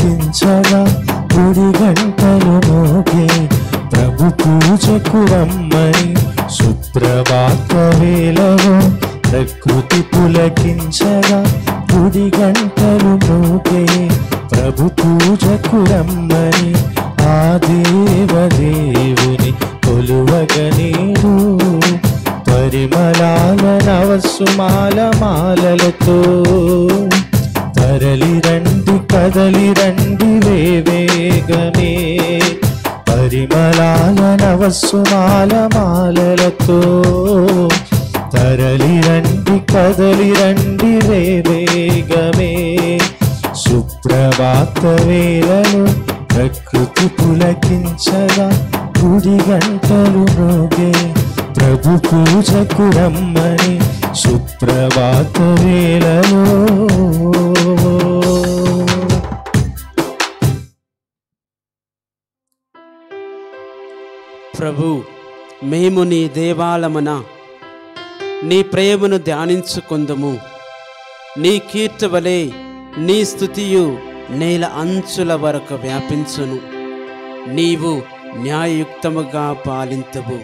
పులకించగా గుడి గంటలు మోగే ప్రభు పూజకు రమ్మని సుప్రభాత వేళలో ప్రకృతి పులకించగా గుడి గంటలు మోగే ప్రభు పూజకు రమ్మని ఆ దేవదేవుని కొలువగనేడు పరిమళాల నవసుమాల మాలలతో తరలి రండి కదలి రండి వేవేగమే పరిమళాల నవసుమాల మాలలతో తరలి రండి కదలి రండి వేవేగమే సుప్రభాత వేళలో ప్రకృతి పులకించగా గుడి గంటలు మోగే ప్రభు పూజకు రమ్మని సుప్రభాత వేళలో ప్రభు మేము నీ దేవాలమున నీ ప్రేమను ధ్యానించుకుందుము నీ కీర్తవలే నీ స్థుతియు నేల అంచుల వరకు వ్యాపించును నీవు న్యాయయుక్తముగా పాలింతువు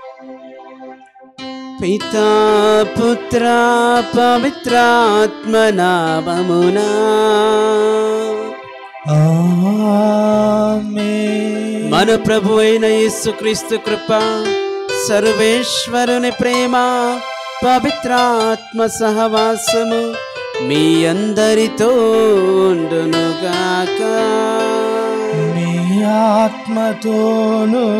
పితా పుత్ర పవిత్రాత్మ నామమునా ఆమేన్. మన ప్రభు అయిన యేసుక్రీస్తు కృప సర్వేశ్వరుని ప్రేమ పవిత్రాత్మ సహవాసము మీ అందరితో ఉండునుగాక మీ ఆత్మతోను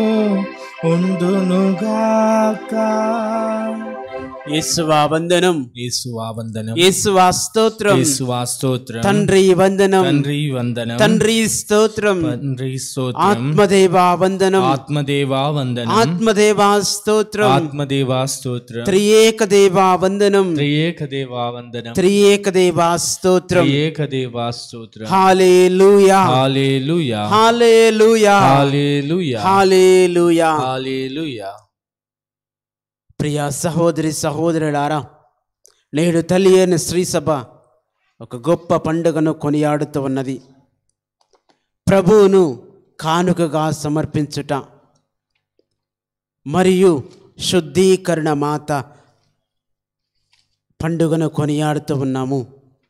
ఉండునుగాక యేసువా వందనం యేసువా వందనం యేసువా స్తోత్రం యేసువా స్తోత్రం తండ్రి వందనం తండ్రి వందనం తండ్రి స్తోత్రం తండ్రి స్తోత్రం ఆత్మదేవా వందనం ఆత్మదేవా వందనం ఆత్మదేవా స్తోత్రం ఆత్మదేవా స్తోత్రం త్రియేక దేవా వందనం త్రియేక దేవా వందనం త్రియేక దేవా స్తోత్రం త్రియేక దేవా స్తోత్రం హాలేలుయా హల్లెలూయా హాలేలుయా హల్లెలూయా హాలేలుయా హల్లెలూయా ప్రియ సహోదరి సహోదరులారా నేడు తల్లి అయిన శ్రీ సభ ఒక గొప్ప పండుగను కొనియాడుతూ ఉన్నది ప్రభువును కానుకగా సమర్పించుట మరియు శుద్ధీకరణ మాత పండుగను కొనియాడుతూ ఉన్నాము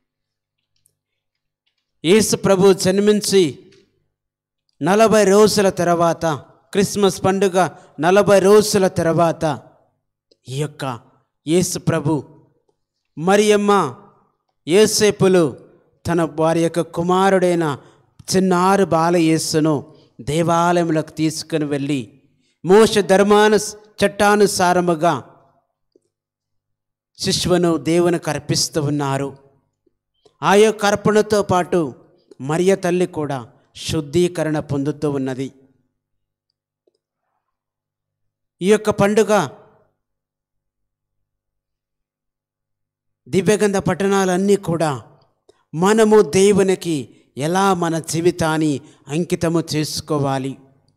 యేసు ప్రభు జన్మించి నలభై రోజుల తర్వాత క్రిస్మస్ పండుగ నలభై రోజుల తర్వాత ఈ యొక్క యేసు ప్రభు మరియమ్మ యేసేపులు తన వారి యొక్క కుమారుడైన చిన్నారు బాల యేసును దేవాలయంలోకి తీసుకుని వెళ్ళి మోస ధర్మాను చట్టానుసారముగా శిశువును దేవునికి అర్పిస్తూ ఉన్నారు ఆ యొక్క అర్పణతో పాటు మరియ తల్లి కూడా శుద్ధీకరణ పొందుతూ ఉన్నది ఈ యొక్క పండుగ దివ్యగంధ పట్టణాలన్నీ కూడా మనము దేవునికి ఎలా మన జీవితాన్ని అంకితము చేసుకోవాలి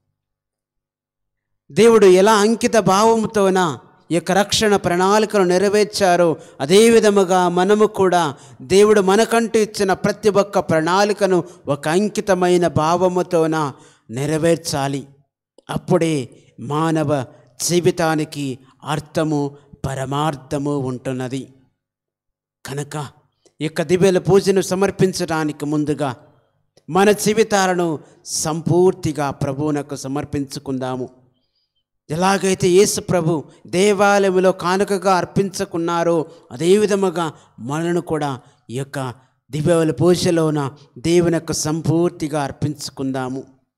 దేవుడు ఎలా అంకిత భావముతోన ఈ యొక్క రక్షణ ప్రణాళికను నెరవేర్చారో అదే విధముగా మనము కూడా దేవుడు మనకంటూ ఇచ్చిన ప్రతి ఒక్క ప్రణాళికను ఒక అంకితమైన భావముతోన నెరవేర్చాలి అప్పుడే మానవ జీవితానికి అర్థము పరమార్థము ఉంటున్నది కనుక ఈ యొక్క దివ్యల పూజను సమర్పించడానికి ముందుగా మన జీవితాలను సంపూర్తిగా ప్రభువునకు సమర్పించుకుందాము ఎలాగైతే యేసు ప్రభు దేవాలయంలో కానుకగా అర్పించుకున్నారో అదే విధముగా మనను కూడా ఈ యొక్క దివ్యవల పూజలోన దేవుని యొక్క సంపూర్తిగా అర్పించుకుందాము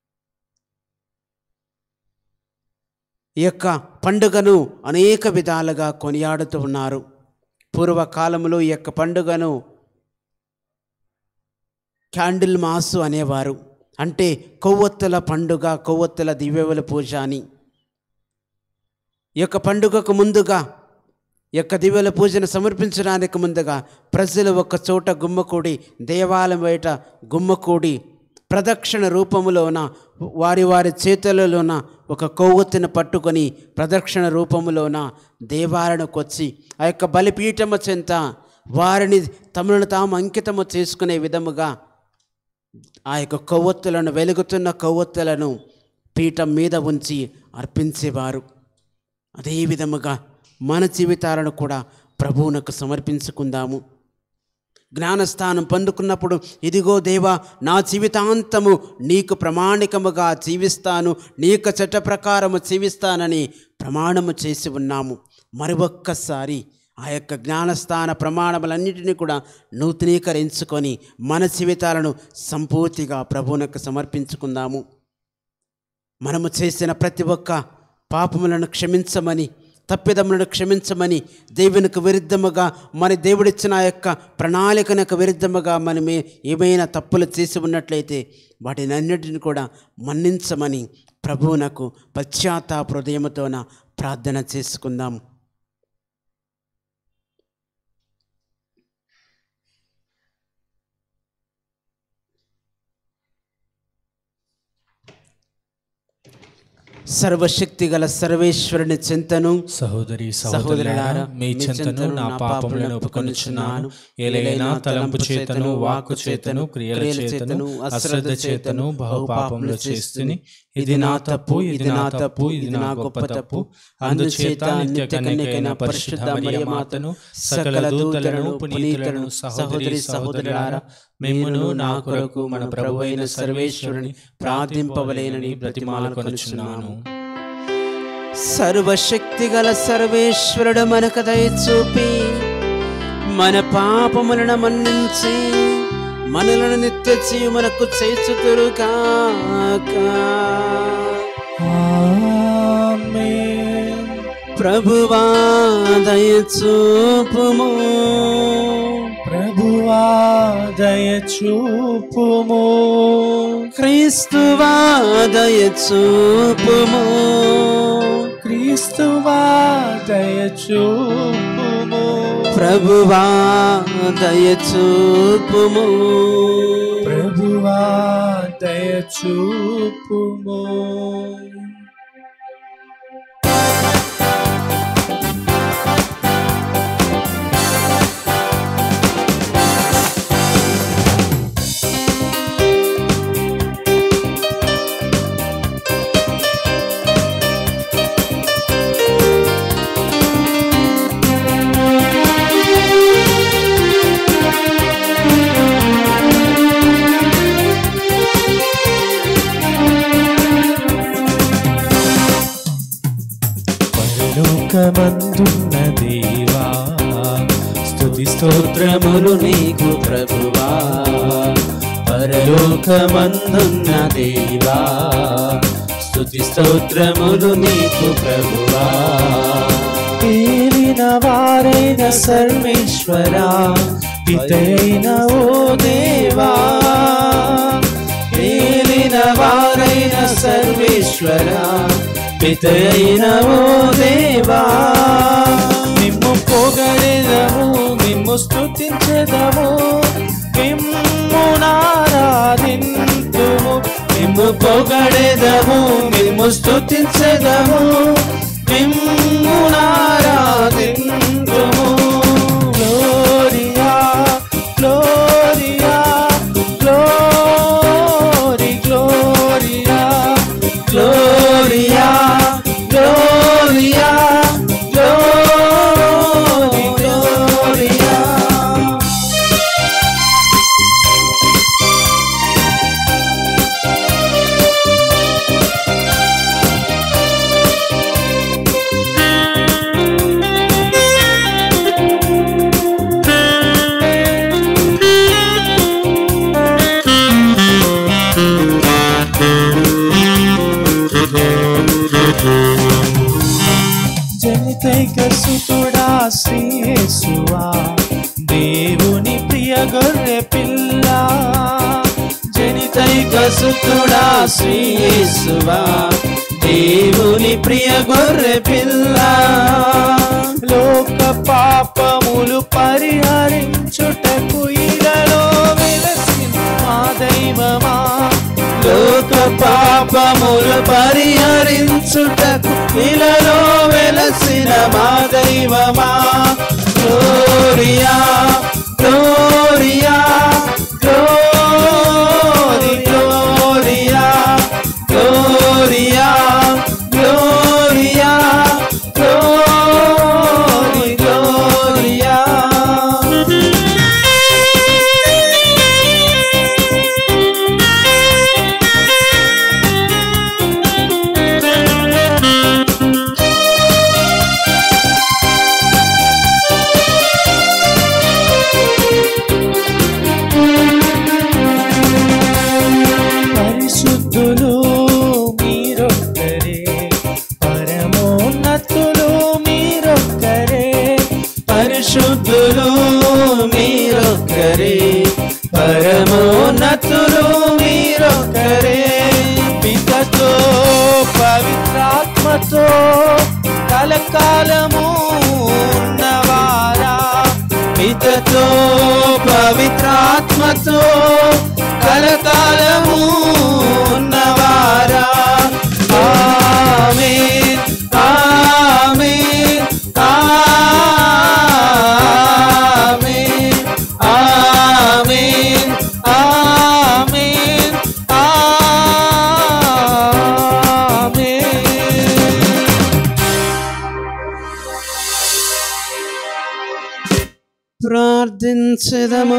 ఈ యొక్క పండుగను అనేక విధాలుగా కొనియాడుతూ ఉన్నారు పూర్వకాలంలో ఈ యొక్క పండుగను క్యాండిల్ మాసు అనేవారు అంటే కొవ్వొత్తుల పండుగ కొవ్వొత్తుల దివ్యవల పూజ అని ఈ యొక్క పండుగకు ముందుగా ఈ యొక్క దివ్యల పూజను సమర్పించడానికి ముందుగా ప్రజలు ఒక చోట గుమ్మకూడి దేవాలయం బయట గుమ్మకూడి ప్రదక్షిణ రూపములోన వారి వారి చేతులలోన ఒక కొవ్వొత్తిని పట్టుకొని ప్రదక్షిణ రూపములోన దేవాలయంకు వచ్చి ఆ యొక్క బలిపీఠము చెంత వారిని తమను తాము అంకితము చేసుకునే విధముగా ఆ యొక్క కొవ్వొత్తులను వెలుగుతున్న కొవ్వొత్తులను పీఠం మీద ఉంచి అర్పించేవారు అదే విధముగా మన జీవితాలను కూడా ప్రభువునకు సమర్పించుకుందాము జ్ఞానస్థానం పొందుకున్నప్పుడు ఇదిగో దేవా నా జీవితాంతము నీకు ప్రమాణికముగా జీవిస్తాను నీకు చట్ట ప్రకారము జీవిస్తానని ప్రమాణము చేసి ఉన్నాము మరి ఒక్కసారి ఆ యొక్క జ్ఞానస్థాన ప్రమాణములన్నిటినీ కూడా నూతనీకరించుకొని మన జీవితాలను సంపూర్తిగా ప్రభువునకు సమర్పించుకుందాము మనము చేసిన ప్రతి ఒక్క పాపములను క్షమించమని తప్పిదములను క్షమించమని దేవునికి విరుద్ధముగా మన దేవుడిచ్చిన ఆ యొక్క ప్రణాళికనకు విరుద్ధముగా మనమే ఏమైనా తప్పులు చేసి ఉన్నట్లయితే వాటిని అన్నిటిని కూడా మన్నించమని ప్రభువునకు పశ్చాత్తాప హృదయముతోన ప్రార్థన చేసుకుందాం సర్వశక్తి గల సర్వేశ్వరుని చింతను సహోదరి సహోదరులారా, సహోదరులారా మీ చింతను నా పాపములను ఒప్పుకొనుచున్నాను ఏలైనా తలంపు చేతను వాక్కు చేతను క్రియల చేతను అశ్రద్ధ చేతను బహుపాపములు చేస్తుని ఇది నా తప్పు ఇది నా తప్పు ఇది నా గొప్ప తప్పు అందుచేత నిత్య కన్యకైన పరిశుద్ధ మరియమాతను సకల దూతలను పునీతులను సహోదరి సహోదరులారా మిమ్మును నా కొరకు మన ప్రభు అయిన సర్వేశ్వరుని ప్రార్థింపవలేనని బ్రతిమాలకొనుచున్నాను సర్వశక్తి గల సర్వేశ్వరుడు మనకు దయచూపి మన పాపములను మన్నించి మనలను నిత్య జీవనకు చేచుతురుగాక ఆమేన్. ప్రభువా దయచూపుము ప్రభువా దయచూపుము క్రీస్తువా దయచూపుము క్రీస్తువా దయచూపుము ప్రభువా దయచూపుము ప్రభువా దయచూపుము పరలోకమందున్న దేవా స్తుతి స్తోత్రములు నీకు ప్రభువా పరలోకమందున్న దేవా స్తుతి స్తోత్రములు నీకు ప్రభువా తేలిన వారైన సర్వేశ్వరా పితైన ఓ దేవా తేలిన వారైన సర్వేశ్వరా పితైన ఓ దేవా మిమ్ము పొగడెదము మిమ్ము స్తుతించెదము మిమ్ము నారాధింతుము మిమ్ము పొగడెదము మిమ్ము స్తుతించెదము మిమ్ము నారాధింతుము గ్లోరియా గ్లోరియా గ్లోరి గ్లోరియా గ్లోరియా గ్లోరియా గ్లోరి గ్లోరియా జనితైక సుతుడా శ్రీయేసువా దేవుని ప్రియ గొర్రె పిల్ల జనితైక సుతుడా శ్రీయేసువా దేవుని ప్రియ గొర్రె పిల్ల లోక పాపములు పరిహరించుటకు ఇలలో వెలసిన మా దైవమా లోక పాపములు పరిహరించుటకు ఇలలో వెలసిన మా దైవమా గ్లోరియా గ్లోరియా గ్లోరియా పరమోన్నతులు మీరొక్కరే పితతో పవిత్రాత్మతో కలకాలము ఉన్నవారా పితతో పవిత్రాత్మతో కలకాలము ఉన్నవారా ఆమేన్ ఆమేన్ ఆమేన్ ఆమేన్ ఆమేన్ ఆమేన్ ప్రార్థించదము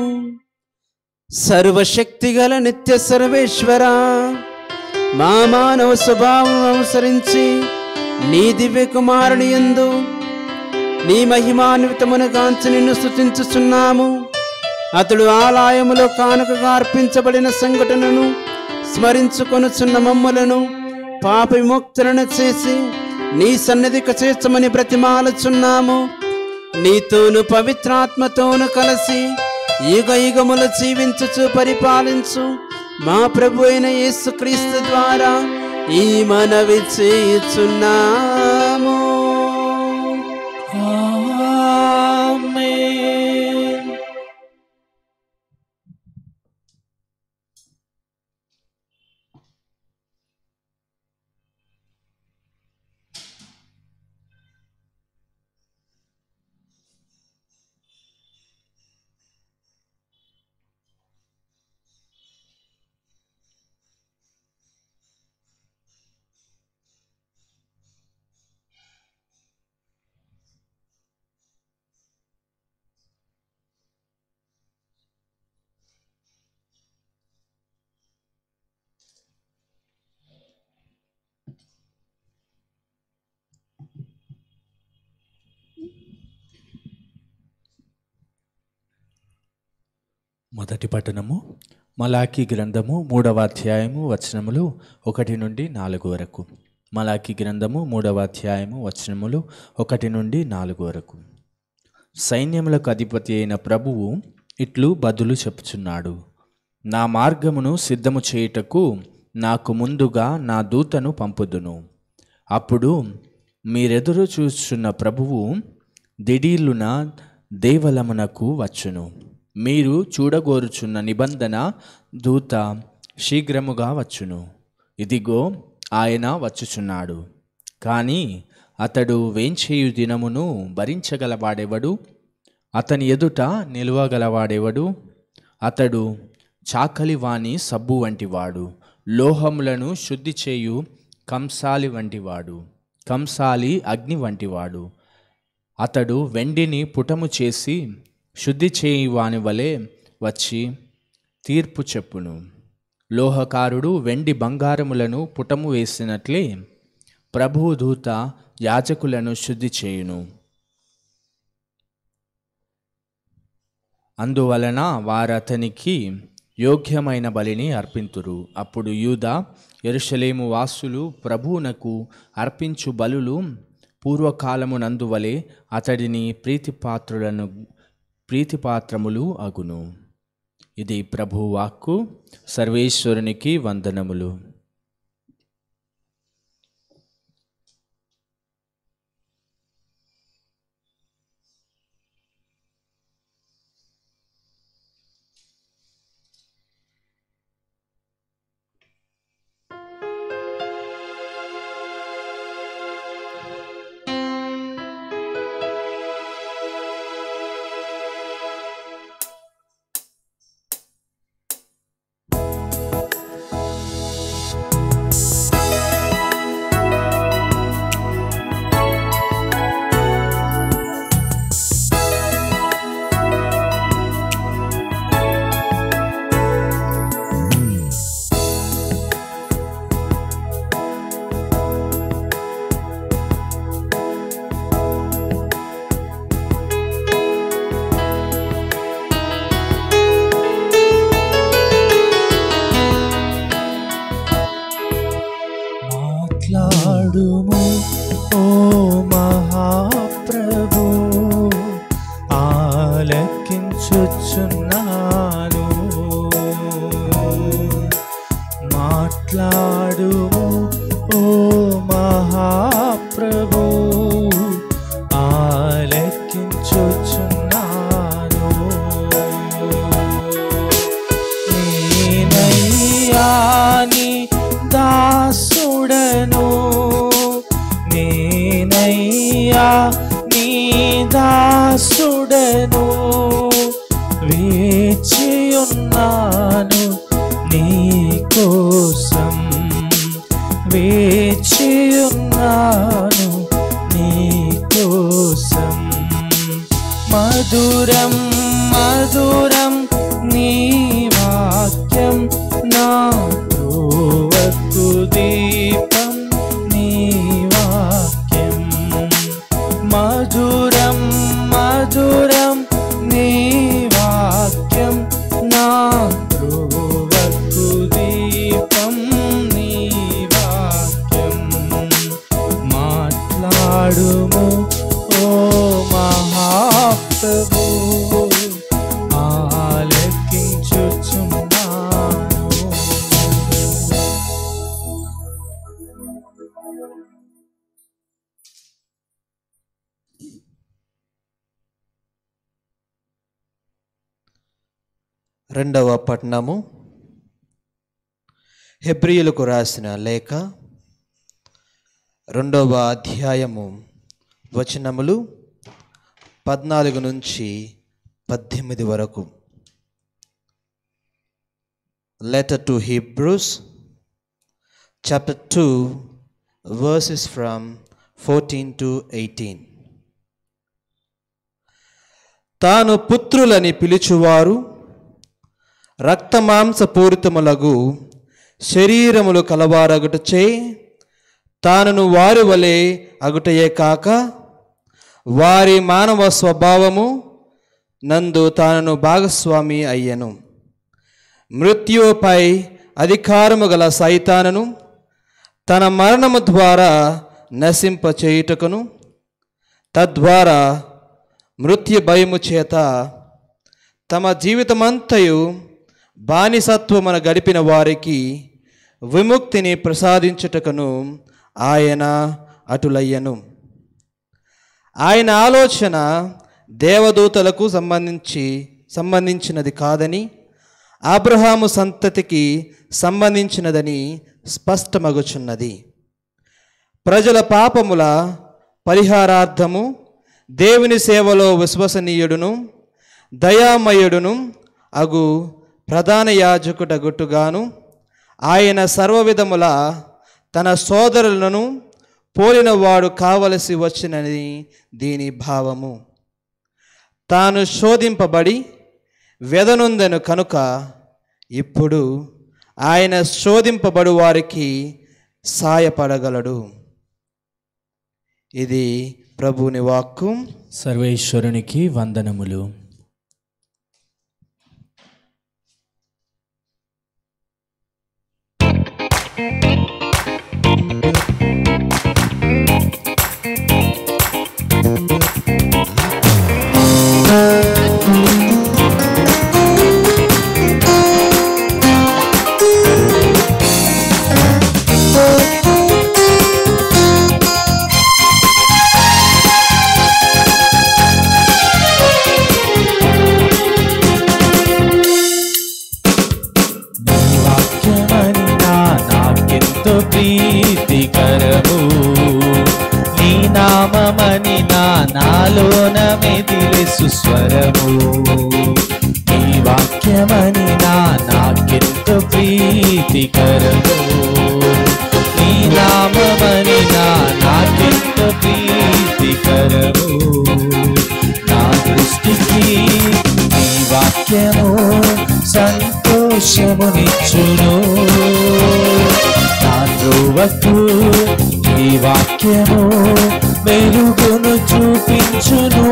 సర్వశక్తిగల నిత్య సర్వేశ్వర మా మానవ స్వభావం అనుసరించి నీ దివ్య కుమారుని యందు నీ మహిమాన్వితమును కాంచి నిన్ను స్థుతించుచున్నాము అతడు ఆలయములో కానుకగా అర్పించబడిన సంఘటనను స్మరించుకొనుచున్న మమ్ములను పాప విముక్తులను చేసి నీ సన్నిధికి చేర్చమని బ్రతిమాలుచున్నాము నీతోను పవిత్రాత్మతోను కలిసి యుగ యుగములు జీవించుచు పరిపాలించు మా ప్రభు అయిన యేసుక్రీస్తు ద్వారా ఈ మనవి చేయుచున్నాము ఆమేన్ మొదటి పట్టణము మలాకి గ్రంథము మూడవ అధ్యాయము వచనములు ఒకటి నుండి నాలుగు వరకు మలాకి గ్రంథము మూడవ అధ్యాయము వచనములు ఒకటి నుండి నాలుగు వరకు సైన్యములకు అధిపతి అయిన ప్రభువు ఇట్లు బదులు చెప్పుచున్నాడు నా మార్గమును సిద్ధము చేయుటకు నాకు ముందుగా నా దూతను పంపుదును అప్పుడు మీరెదురు చూస్తున్న ప్రభువు దిడీలున దేవలమునకు వచ్చును మీరు చూడగోరుచున్న నిబంధన దూత శీఘ్రముగా వచ్చును ఇదిగో ఆయన వచ్చుచున్నాడు కానీ అతడు వేంచేయు దినమును భరించగలవాడెవడు అతని ఎదుట నిలువగలవాడెవడు అతడు చాకలివాణి సబ్బు వంటివాడు లోహములను శుద్ధి చేయు కంసాలి వంటివాడు కంసాలి అగ్ని వంటివాడు అతడు వెండిని పుటము చేసి శుద్ధి చేయి వాని వలె వచ్చి తీర్పు చెప్పును లోహకారుడు వెండి బంగారములను పుటము వేసినట్లే ప్రభువు దూత యాజకులను శుద్ధి చేయును అందువలన వారతనికి యోగ్యమైన బలిని అర్పింతురు అప్పుడు యూద ఎరుషలేము వాసులు ప్రభువునకు అర్పించు బలులు పూర్వకాలమునందువలే అతడిని ప్రీతిపాత్రులను ప్రీతిపాత్రములు అగును ఇది ప్రభు వాక్కు సర్వేశ్వరునికి వందనములు మాట్లాడుము ఓ మహాప్రభు ఆలకించుచున్నాను నేనయ్యాని దాసుడను నేనయ్యా నీ దాసుడను వేచియున్నాను నీ కోసం వేచియున్నాను నీ కోసం మధురం మధురం నీ వాక్యం నా ధ్రువకు దీపం నీ వాక్యం మధురం మధురం నీ వాక్యం నా ధ్రువకు దీపం నీ వాక్యం మాట్లాడుము ఓ మహాప్రభు ఆలకించుచున్నాను రెండవ పట్టణము హెబ్రియులకు రాసిన లేఖ రెండవ అధ్యాయము వచనములు పద్నాలుగు నుంచి పద్దెనిమిది వరకు letter to Hebrews chapter two verses from fourteen to eighteen తాను పుత్రులని పిలుచువారు రక్తమాంసపూరితములగు శరీరములు కలవారగుటచే తానును వారి వలె అగుటయే కాక వారి మానవ స్వభావము నందు తానును భాగస్వామి అయ్యను మృత్యువుపై అధికారము గల సైతానను తన మరణము ద్వారా నశింపచేయుటకును తద్వారా మృత్యు భయము చేత తమ జీవితమంతయు బానిసత్వమున గడిపిన వారికి విముక్తిని ప్రసాదించుటకును ఆయన అటులయ్యను ఆయన ఆలోచన దేవదూతలకు సంబంధించి సంబంధించినది కాదని అబ్రహాము సంతతికి సంబంధించినదని స్పష్టమగుచున్నది ప్రజల పాపముల పరిహారార్థము దేవుని సేవలో విశ్వసనీయుడును దయామయుడును అగు ప్రధాన యాజకుడగుట్టుగాను ఆయన సర్వవిధముల తన సోదరులను పోలినవాడు కావలసి వచ్చినని దీని భావము తాను శోధింపబడి వెదనుందెను కనుక ఇప్పుడు ఆయన శోధింపబడు వారికి సాయపడగలడు ఇది ప్రభుని వాక్కు సర్వేశ్వరునికి వందనములు నీ వాక్యమన్నా నాకెంతో ప్రీతికరము నీ నామమని నా నాలోన మెదిలే సుస్వరము నీ వాక్యమని నా నాకెంతో ప్రీతికరము నీ నామమని నా నాకెంతో ప్రీతికరము నా దృష్టికి నీ వాక్యము సంతోషమునిచ్చును నా ధ్రువకు నీ వాక్యము వెలుగును చూపించును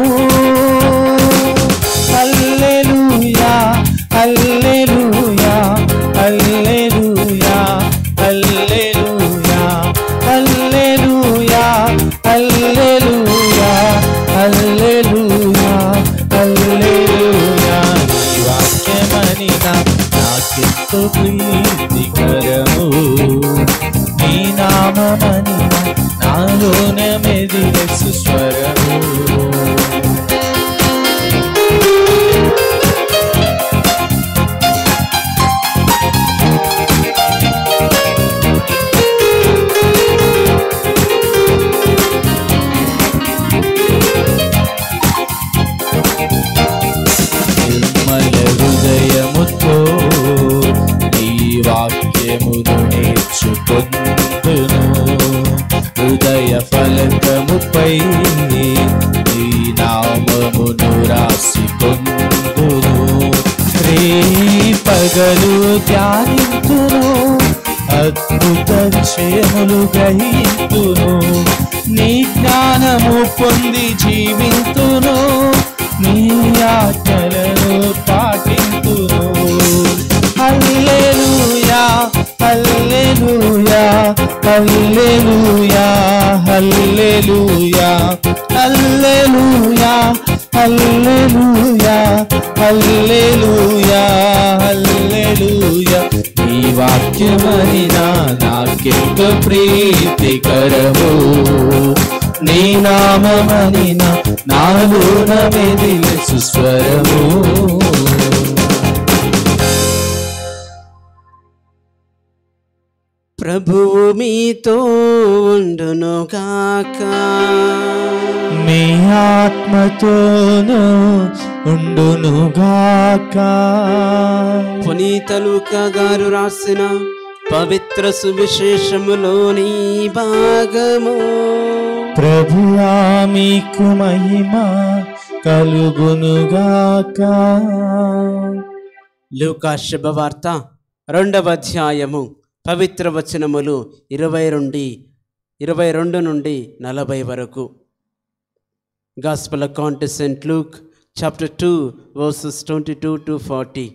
హల్లెలూయా హల్లెలూయా హల్లెలూయా హల్లెలూయా హల్లెలూయా హల్లెలూయా హల్లెలూయా హల్లెలూయా నీ వాక్యమని నా నా నాకెంతో ప్రీతికరము నీ నామమని నాలోన మెదిలే సుస్వరము నిర్మల హృదయముతో నీ వాక్యమును నేర్చుకొందును హృదయ ఫలకముపై నీ నామమును రాసికొందును రే పగలు ధ్యానింతును అద్భుత విషయములు గ్రహింతును నీ జ్ఞానము పొంది జీవింతును నీ ఆజ్ఞలను పాటింతును హల్లెలూయా హల్లెలూయా హల్లెలూయా హల్లెలూయా హల్లెలూయా హల్లెలూయా హల్లెలూయా హల్లెలూయా నీ వాక్యమైనా నాకెంతో ప్రీతికరము నీ నామమనిన నాలోన మెదిలే సుస్వరము ప్రభువు మీతో ఉండునుగాక మీ ఆత్మతోను ఉండునుగాక పునీత లూకా గారు రాసిన పవిత్ర సువిశేషములోని భాగము ప్రభువా మీకు మహిమ కలుగునుగాక లూకా శుభవార్త రెండవ అధ్యాయము పవిత్ర వచనములు ఇరవై నుండి ఇరవై రెండు నుండి నలభై వరకు gospel account Saint Luke chapter two verses twenty two to forty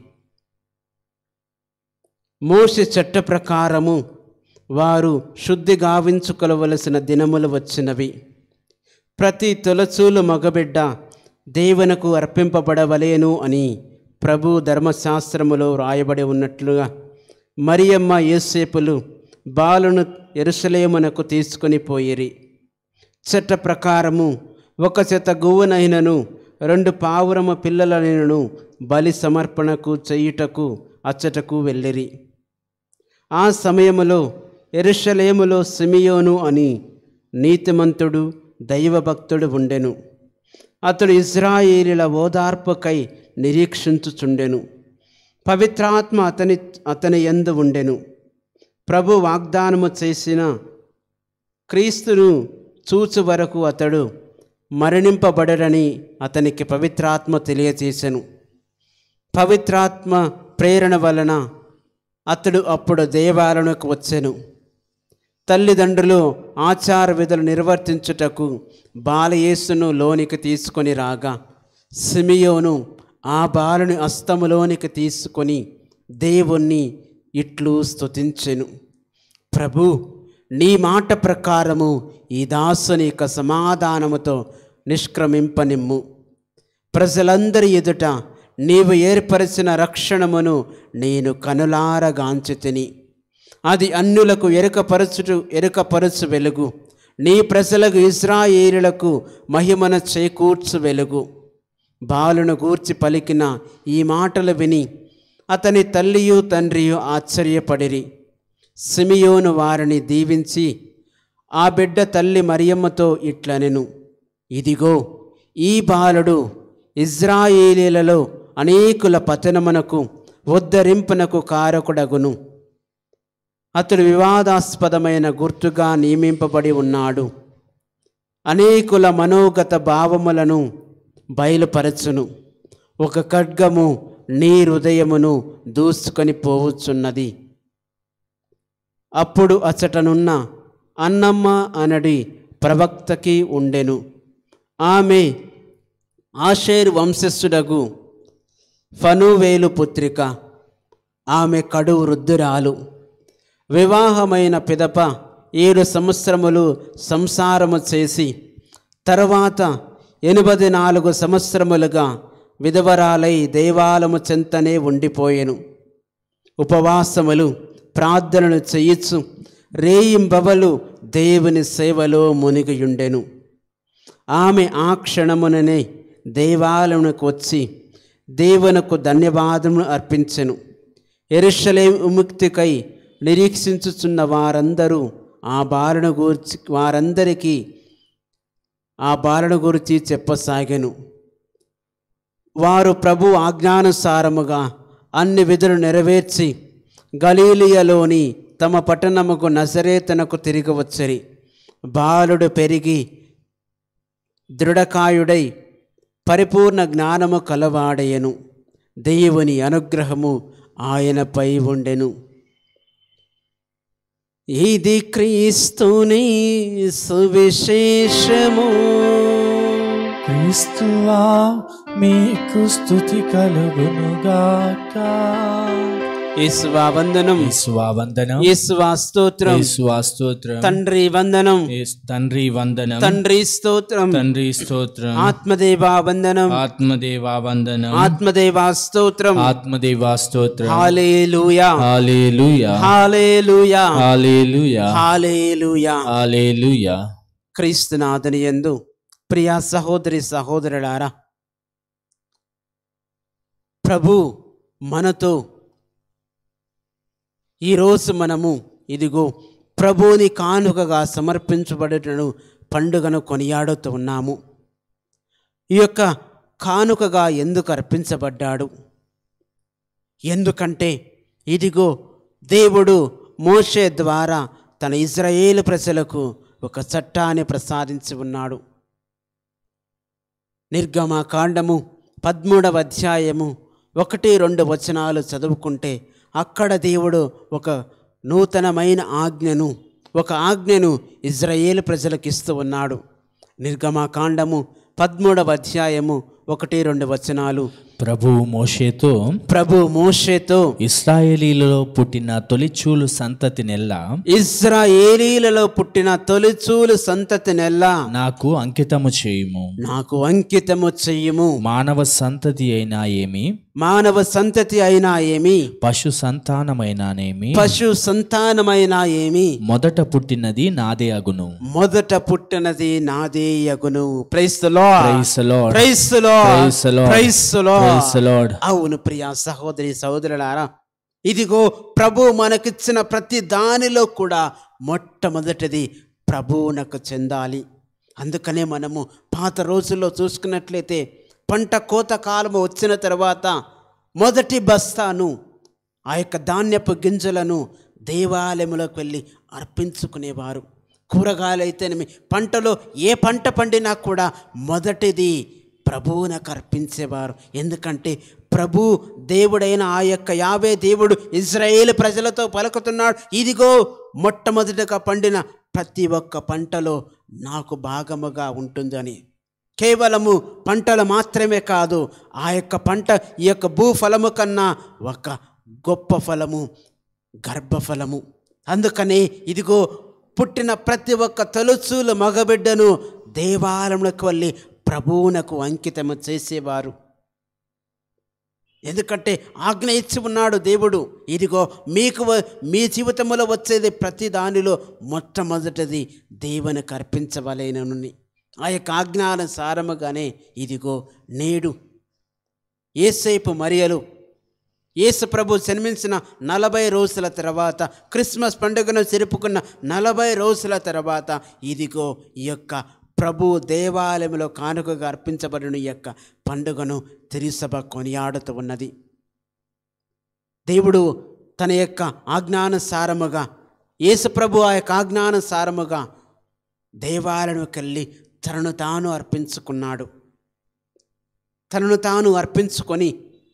మోషి చట్ట ప్రకారము వారు శుద్ధి గావించుకొలవలసిన దినములు వచ్చినవి ప్రతి తొలచూలు మగబిడ్డ దేవునకు అర్పింపబడవలేను అని ప్రభు ధర్మశాస్త్రములో రాయబడి ఉన్నట్లుగా మరియమ్మ యేసేపులు బాలును ఎరుసలేమునకు తీసుకొని పోయిరి చట్ట ప్రకారము ఒక చేత గువ్వనైనను రెండు పావురము పిల్లలైనను బలి సమర్పణకు చేయుటకు అచ్చటకు వెళ్ళిరి ఆ సమయములో ఎరుషలేములో సిమియోను అని నీతిమంతుడు దైవభక్తుడు ఉండెను అతడు ఇజ్రాయేలీల ఓదార్పుకై నిరీక్షించుచుండెను పవిత్రాత్మ అతని అతని ఎందు ఉండెను ప్రభు వాగ్దానము చేసిన క్రీస్తును చూచు వరకు అతడు మరణింపబడరని అతనికి పవిత్రాత్మ తెలియచేసెను పవిత్రాత్మ ప్రేరణ వలన అతడు అప్పుడు దేవాలయకు వచ్చెను తల్లిదండ్రులు ఆచార విధులు నిర్వర్తించుటకు బాలయేసును లోనికి తీసుకొని రాగా సిమియోను ఆ బాలుని అస్తములోనికి తీసుకొని దేవుణ్ణి ఇట్లు స్తుతించెను ప్రభు నీ మాట ప్రకారము ఈ దాసుని యొక్క సమాధానముతో నిష్క్రమింపనిమ్ము ప్రజలందరి ఎదుట నీవు ఏర్పరిచిన రక్షణమును నేను కనులారగాంచి తిని అది అన్యులకు ఎరుకపరచుటు ఎరుకపరచు వెలుగు నీ ప్రజలకు ఇస్రాయేలులకు మహిమన చేకూర్చు వెలుగు బాలును గూర్చి పలికిన ఈ మాటలు విని అతని తల్లియు తండ్రియు ఆశ్చర్యపడిరి సిమియోను వారిని దీవించి ఆ బిడ్డ తల్లి మరియమ్మతో ఇట్లనెను ఇదిగో ఈ బాలుడు ఇజ్రాయేలీలలో అనేకుల పతనమునకు ఉద్ధరింపునకు కారకుడగును అతడు వివాదాస్పదమైన గుర్తుగా నియమింపబడి ఉన్నాడు అనేకుల మనోగత భావములను బయలుపరచును ఒక ఖడ్గము నీ హృదయమును దూసుకొని పోవచ్చున్నది అప్పుడు అచటనున్న అన్నమ్మ అనడి ప్రవక్తకి ఉండెను ఆమె ఆషేరు వంశస్థుడగు ఫనువేలు పుత్రిక ఆమె కడు వృద్ధురాలు వివాహమైన పిదప ఏడు సంవత్సరములు సంసారము చేసి తరువాత ఎనిమిది నాలుగు సంవత్సరములుగా విధవరాలై దేవాలము చెంతనే ఉండిపోయెను ఉపవాసములు ప్రార్థనలు చేయొచ్చు రేయింబవలు దేవుని సేవలో మునిగియుండెను ఆమె ఆ క్షణముననే దేవాలయమునకు వచ్చి దేవునకు ధన్యవాదములు అర్పించెను ఎరుషలేం విముక్తికై నిరీక్షించుచున్న వారందరూ ఆ బాలను గూర్చి వారందరికీ ఆ బాలను గురించి చెప్పసాగెను వారు ప్రభు ఆజ్ఞానుసారముగా అన్ని విధులు నెరవేర్చి గలీలియలోని తమ పట్టణముకు నజరేతనకు తిరిగి వచ్చరి బాలుడు పెరిగి దృఢకాయుడై పరిపూర్ణ జ్ఞానము కలవాడయను దేవుని అనుగ్రహము ఆయనపై ఉండెను ఇది క్రీస్తుని సువిశేషము క్రీస్తువా మీకు స్థుతి కలుగునుగాక యేసువా వందనం యేసువా వందనం యేసువా స్తోత్రం యేసువా స్తోత్రం తండ్రి వందనం యేసు- తండ్రి వందనం తండ్రి స్తోత్రం తండ్రి స్తోత్రం ఆత్మదేవా వందనం ఆత్మదేవా వందనం ఆత్మదేవా స్తోత్రం ఆత్మదేవా స్తోత్రం హాలేలుయా హాలేలుయా హాలేలుయా హాలేలుయా హాలేలుయా హాలేలుయా క్రీస్తునాథుని యందు ప్రియా సహోదరి సహోదరులారా ప్రభు మనతో ఈరోజు మనము ఇదిగో ప్రభుని కానుకగా సమర్పించబడటను పండుగను కొనియాడుతూ ఉన్నాము ఈ యొక్క కానుకగా ఎందుకు అర్పించబడ్డాడు ఎందుకంటే ఇదిగో దేవుడు మోషే ద్వారా తన ఇజ్రాయేలు ప్రజలకు ఒక చట్టాన్ని ప్రసాదించి ఉన్నాడు నిర్గమ కాండము పదమూడవ అధ్యాయము ఒకటి రెండు వచనాలు చదువుకుంటే అక్కడ దేవుడు ఒక నూతనమైన ఆజ్ఞను ఒక ఆజ్ఞను ఇజ్రాయేల్ ప్రజలకు ఇస్తూ ఉన్నాడు నిర్గమకాండము పదమూడవ అధ్యాయము ఒకటి రెండు వచనాలు ప్రభువు మోషేతో ప్రభు మోషేతో ఇస్రాయేలీలలో పుట్టిన తొలిచూలు సంతతి నెల్ల ఇజ్రాయేలీలలో పుట్టిన తొలిచూలు సంతతి నెల్లా నాకు అంకితము చేయుము నాకు అంకితము చెయ్యము మానవ సంతతి అయినా ఏమి మానవ సంతతి అయినా ఏమి పశు సంతానమైనానేమి పశు సంతానమైనా ఏమి మొదట పుట్టినది నాదే అగును మొదట పుట్టినది నాదే యగును ప్రైస్తులో Praise the Lord. ప్రైస్తులో Praise the Lord. ప్రైస్తులో Praise the Lord. అవును ప్రియా సహోదరి సహోదరులారా ఇదిగో ప్రభు మనకిచ్చిన ప్రతి దానిలో కూడా మొట్టమొదటిది ప్రభువునకు చెందాలి అందుకనే మనము పాత రోజుల్లో చూసుకున్నట్లయితే పంట కోత కాలము వచ్చిన తర్వాత మొదటి బస్తాను ఆ యొక్క ధాన్యపు గింజలను దేవాలయములకు వెళ్ళి అర్పించుకునేవారు కూరగాయలైతేనేమి పంటలో ఏ పంట పండినా కూడా మొదటిది ప్రభువునకు అర్పించేవారు ఎందుకంటే ప్రభు దేవుడైన ఆ యొక్క యావే దేవుడు ఇజ్రాయేల్ ప్రజలతో పలుకుతున్నాడు ఇదిగో మొట్టమొదటిగా పండిన ప్రతి ఒక్క పంటలో నాకు భాగముగా ఉంటుందని కేవలము పంటలు మాత్రమే కాదు ఆ యొక్క పంట ఈ యొక్క భూఫలము కన్నా ఒక గొప్ప ఫలము గర్భఫలము అందుకనే ఇదిగో పుట్టిన ప్రతి ఒక్క తొలుచూలు మగబిడ్డను దేవాలయములకు వెళ్ళి ప్రభువునకు అంకితము చేసేవారు ఎందుకంటే ఆజ్ఞ ఇచ్చి ఉన్నాడు దేవుడు ఇదిగో మీకు వ- మీ జీవితంలో వచ్చేది ప్రతి దానిలో మొట్టమొదటిది దేవునికి అర్పించవలేనని ఆ యొక్క ఆజ్ఞానుసారముగానే ఇదిగో నేడు ఏసేపు మరియలు యేసు ప్రభు జన్మించిన నలభై రోజుల తర్వాత క్రిస్మస్ పండుగను జరుపుకున్న నలభై రోజుల తర్వాత ఇదిగో ఈ యొక్క ప్రభు దేవాలయంలో కానుకగా అర్పించబడిన ఈ యొక్క పండుగను తిరుసభ కొనియాడుతూ ఉన్నది దేవుడు తన యొక్క ఆజ్ఞానుసారముగా యేసు ప్రభు ఆ యొక్క ఆజ్ఞానుసారముగా దేవాలయంకి వెళ్ళి తనను తాను అర్పించుకున్నాడు తనను తాను అర్పించుకొని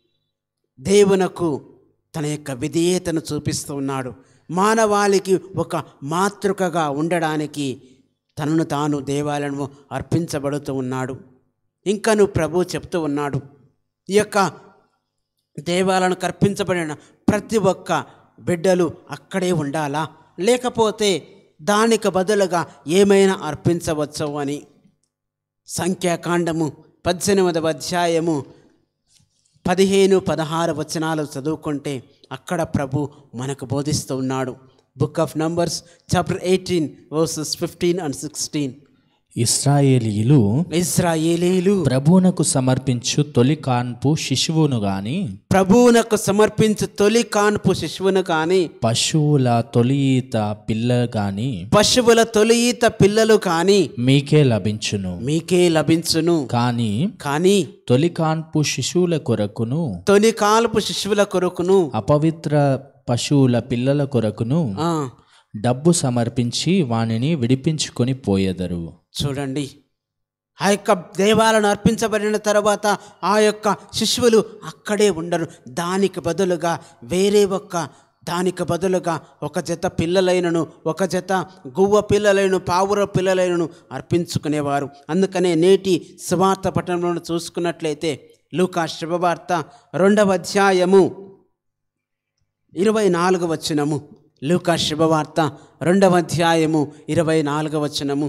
దేవునకు తన యొక్క విధేయతను చూపిస్తూ ఉన్నాడు మానవాళికి ఒక మాతృకగా ఉండడానికి తనను తాను దేవాలయము అర్పించబడుతూ ఉన్నాడు ఇంకను ప్రభు చెప్తూ ఉన్నాడు ఈ యొక్క దేవాలయానికి అర్పించబడిన ప్రతి ఒక్క బిడ్డలు అక్కడే ఉండాలా లేకపోతే దానికి బదులుగా ఏమైనా అర్పించవచ్చు అని సంఖ్యాకాండము పద్దెనిమిదవ అధ్యాయము పదిహేను పదహారు వచనాలు చదువుకుంటే అక్కడ ప్రభు మనకు బోధిస్తూ ఉన్నాడు book of Numbers chapter eighteen verses fifteen and sixteen ఇస్రాయేలీలు ఇస్రాయేలీలు ప్రభువునకు సమర్పించు తొలి కాన్పు శిశువును గాని ప్రభువునకు సమర్పించు తొలి కాన్పు శిశువును కానీ పశువుల తొలి ఈత పిల్ల గాని పశువుల తొలి ఈత పిల్లలు కానీ మీకే లభించును మీకే లభించును కానీ కానీ తొలి కాన్పు శిశువుల కొరకును తొలి కాల్పు శిశువుల కొరకును అపవిత్ర పశువుల పిల్లల కొరకును ఆ, డబ్బు సమర్పించి వానిని విడిపించుకొని పోయెదరు చూడండి ఆ యొక్క దేవాలను అర్పించబడిన తర్వాత ఆ యొక్క శిశువులు అక్కడే ఉండరు దానికి బదులుగా వేరే ఒక్క దానికి బదులుగా ఒక జత పిల్లలైనను ఒక జత గువ్వ పిల్లలైన పావుర పిల్లలైనను అర్పించుకునేవారు అందుకనే నేటి సువార్త పట్టణంలో చూసుకున్నట్లయితే లూకా శుభవార్త రెండవ అధ్యాయము ఇరవై నాలుగు వచనము లూకా శుభవార్త రెండవ అధ్యాయము ఇరవై నాలుగు వచనము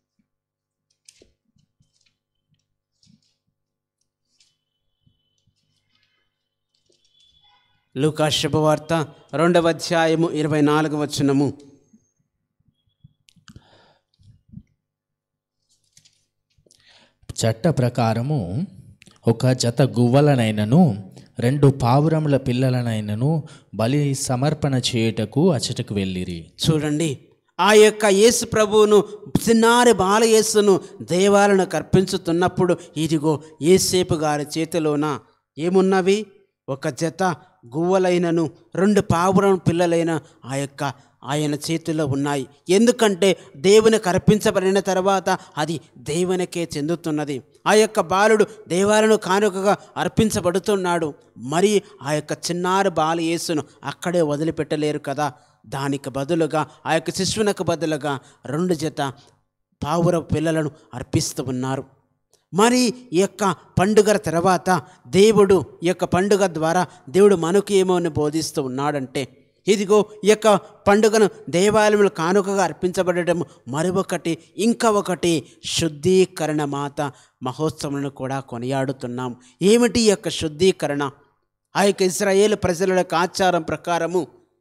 లూకా శుభవార్త రెండవ అధ్యాయము ఇరవై నాలుగు వచనము చట్ట ప్రకారము ఒక జత గువ్వలనైనను రెండు పావురముల పిల్లలనైనను బలి సమర్పణ చేయుటకు అచటకు వెళ్ళిరి చూడండి ఆ యొక్క యేసు ప్రభువును చిన్నారి బాలయేసును దేవాలను కర్పించుతున్నప్పుడు ఇదిగో ఏసేపు గారి చేతిలోన ఏమున్నవి ఒక జత గువ్వలైనను రెండు పావురం పిల్లలైన ఆ యొక్క ఆయన చేతిలో ఉన్నాయి ఎందుకంటే దేవునికి అర్పించబడిన తర్వాత అది దేవునికే చెందుతున్నది ఆ యొక్క బాలుడు దేవాలను కానుకగా అర్పించబడుతున్నాడు మరి ఆ యొక్క చిన్నారి బాల యేసును అక్కడే వదిలిపెట్టలేరు కదా దానికి బదులుగా ఆ యొక్క శిశువునకు బదులుగా రెండు జత పావుర పిల్లలను అర్పిస్తూ ఉన్నారు మరి ఈ యొక్క పండుగ తర్వాత దేవుడు ఈ యొక్క పండుగ ద్వారా దేవుడు మనకు ఏమో అని బోధిస్తూ ఉన్నాడంటే ఇదిగో ఈ యొక్క పండుగను దేవాలయములు కానుకగా అర్పించబడటం మరొకటి ఇంకా ఒకటి శుద్ధీకరణ మాత మహోత్సవాలను కూడా కొనియాడుతున్నాం ఏమిటి ఈ యొక్క శుద్ధీకరణ ఆ యొక్క ఇస్రాయేల్ ప్రజల యొక్క ఆచారం ప్రకారము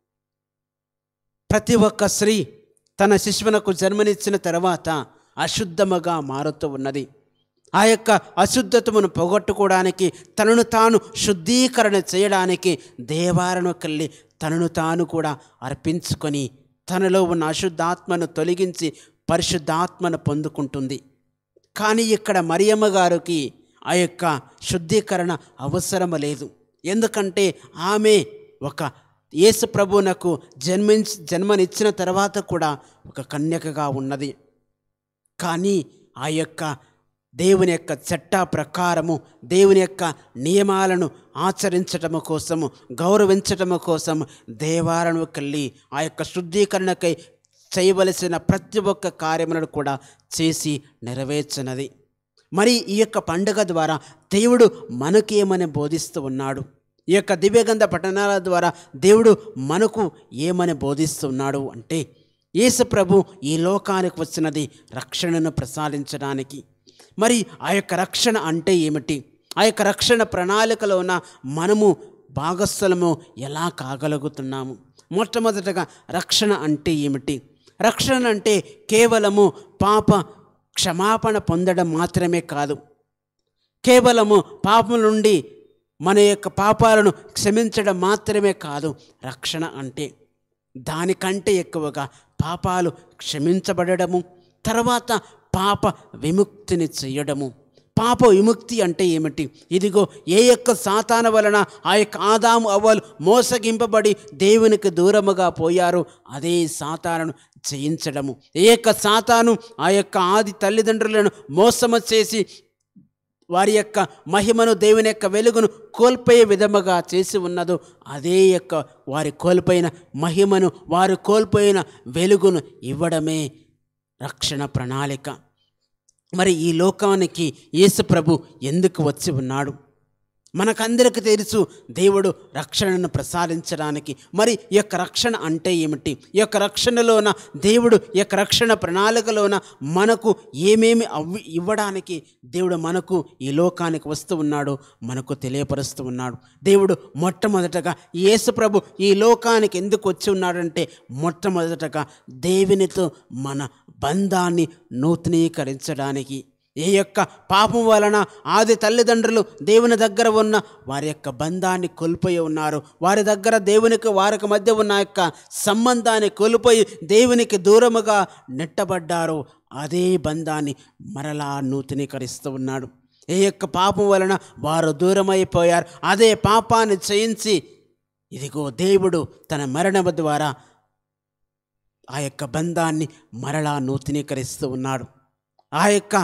ప్రతి ఒక్క స్త్రీ తన శిశువునకు జన్మనిచ్చిన తర్వాత అశుద్ధముగా మారుతూ ఉన్నది ఆ యొక్క అశుద్ధతను పోగొట్టుకోవడానికి తనను తాను శుద్ధీకరణ చేయడానికి దేవాలయంకెళ్ళి తనను తాను కూడా అర్పించుకొని తనలో ఉన్న అశుద్ధాత్మను తొలగించి పరిశుద్ధాత్మను పొందుకుంటుంది కానీ ఇక్కడ మరియమ్మ గారికి ఆ యొక్క శుద్ధీకరణ అవసరం లేదు ఎందుకంటే ఆమె ఒక యేసు ప్రభువునకు జన్మించి జన్మనిచ్చిన తర్వాత కూడా ఒక కన్యకగా ఉన్నది కానీ ఆ యొక్క దేవుని యొక్క చట్ట ప్రకారము దేవుని యొక్క నియమాలను ఆచరించటము కోసము గౌరవించటము కోసం దేవాలయంకి వెళ్ళి ఆ యొక్క శుద్ధీకరణకై చేయవలసిన ప్రతి ఒక్క కార్యములను కూడా చేసి నెరవేర్చినది మరి ఈ యొక్క పండుగ ద్వారా దేవుడు మనకేమని బోధిస్తూ ఉన్నాడు ఈ యొక్క దివ్యగంధ పఠనాల ద్వారా దేవుడు మనకు ఏమని బోధిస్తున్నాడు అంటే యేసు ప్రభు ఈ లోకానికి వచ్చినది రక్షణను ప్రసాదించడానికి మరి ఆ యొక్క రక్షణ అంటే ఏమిటి ఆ యొక్క రక్షణ ప్రణాళికలోన మనము భాగస్థలము ఎలా కాగలుగుతున్నాము మొట్టమొదటగా రక్షణ అంటే ఏమిటి రక్షణ అంటే కేవలము పాప క్షమాపణ పొందడం మాత్రమే కాదు కేవలము పాపం నుండి మన యొక్క పాపాలను క్షమించడం మాత్రమే కాదు రక్షణ అంటే దానికంటే ఎక్కువగా పాపాలు క్షమించబడము తర్వాత పాప విముక్తిని చేయడము పాప విముక్తి అంటే ఏమిటి ఇదిగో ఏ యొక్క సాతాన వలన ఆ యొక్క ఆదాము అవ్వలు మోసగింపబడి దేవునికి దూరముగా పోయారో అదే సాతాను జయించడము ఏ యొక్క సాతాను ఆ యొక్క ఆది తల్లిదండ్రులను మోసము చేసి వారి యొక్క మహిమను దేవుని యొక్క వెలుగును కోల్పోయే విధముగా చేసి ఉన్నదో అదే యొక్క వారి కోల్పోయిన మహిమను వారు కోల్పోయిన వెలుగును ఇవ్వడమే రక్షణ ప్రణాళిక మరి ఈ లోకానికి యేసు ప్రభు ఎందుకు వచ్చి ఉన్నాడు మనకందరికి తెలుసు దేవుడు రక్షణను ప్రసాదించడానికి మరి ఈ యొక్క రక్షణ అంటే ఏమిటి ఈ యొక్క రక్షణలోన దేవుడు ఈ యొక్క రక్షణ ప్రణాళికలోన మనకు ఏమేమి అవ్వి ఇవ్వడానికి దేవుడు మనకు ఈ లోకానికి వస్తూ ఉన్నాడు మనకు తెలియపరుస్తూ ఉన్నాడు దేవుడు మొట్టమొదటగా యేసు ప్రభు ఈ లోకానికి ఎందుకు వచ్చి ఉన్నాడంటే మొట్టమొదటగా దేవునితో మన బంధాన్ని నూతనీకరించడానికి ఏ యొక్క పాపం వలన ఆది తల్లిదండ్రులు దేవుని దగ్గర ఉన్న వారి యొక్క బంధాన్ని కోల్పోయి ఉన్నారు వారి దగ్గర దేవునికి వారికి మధ్య ఉన్న యొక్క సంబంధాన్ని కోల్పోయి దేవునికి దూరముగా నెట్టబడ్డారు అదే బంధాన్ని మరలా నూతనీకరిస్తూ ఉన్నాడు ఏ యొక్క పాపం వలన వారు దూరమైపోయారు అదే పాపాన్ని చేయించి ఇదిగో దేవుడు తన మరణము ద్వారా ఆ యొక్క బంధాన్ని మరలా నూతనీకరిస్తూ ఉన్నాడు ఆ యొక్క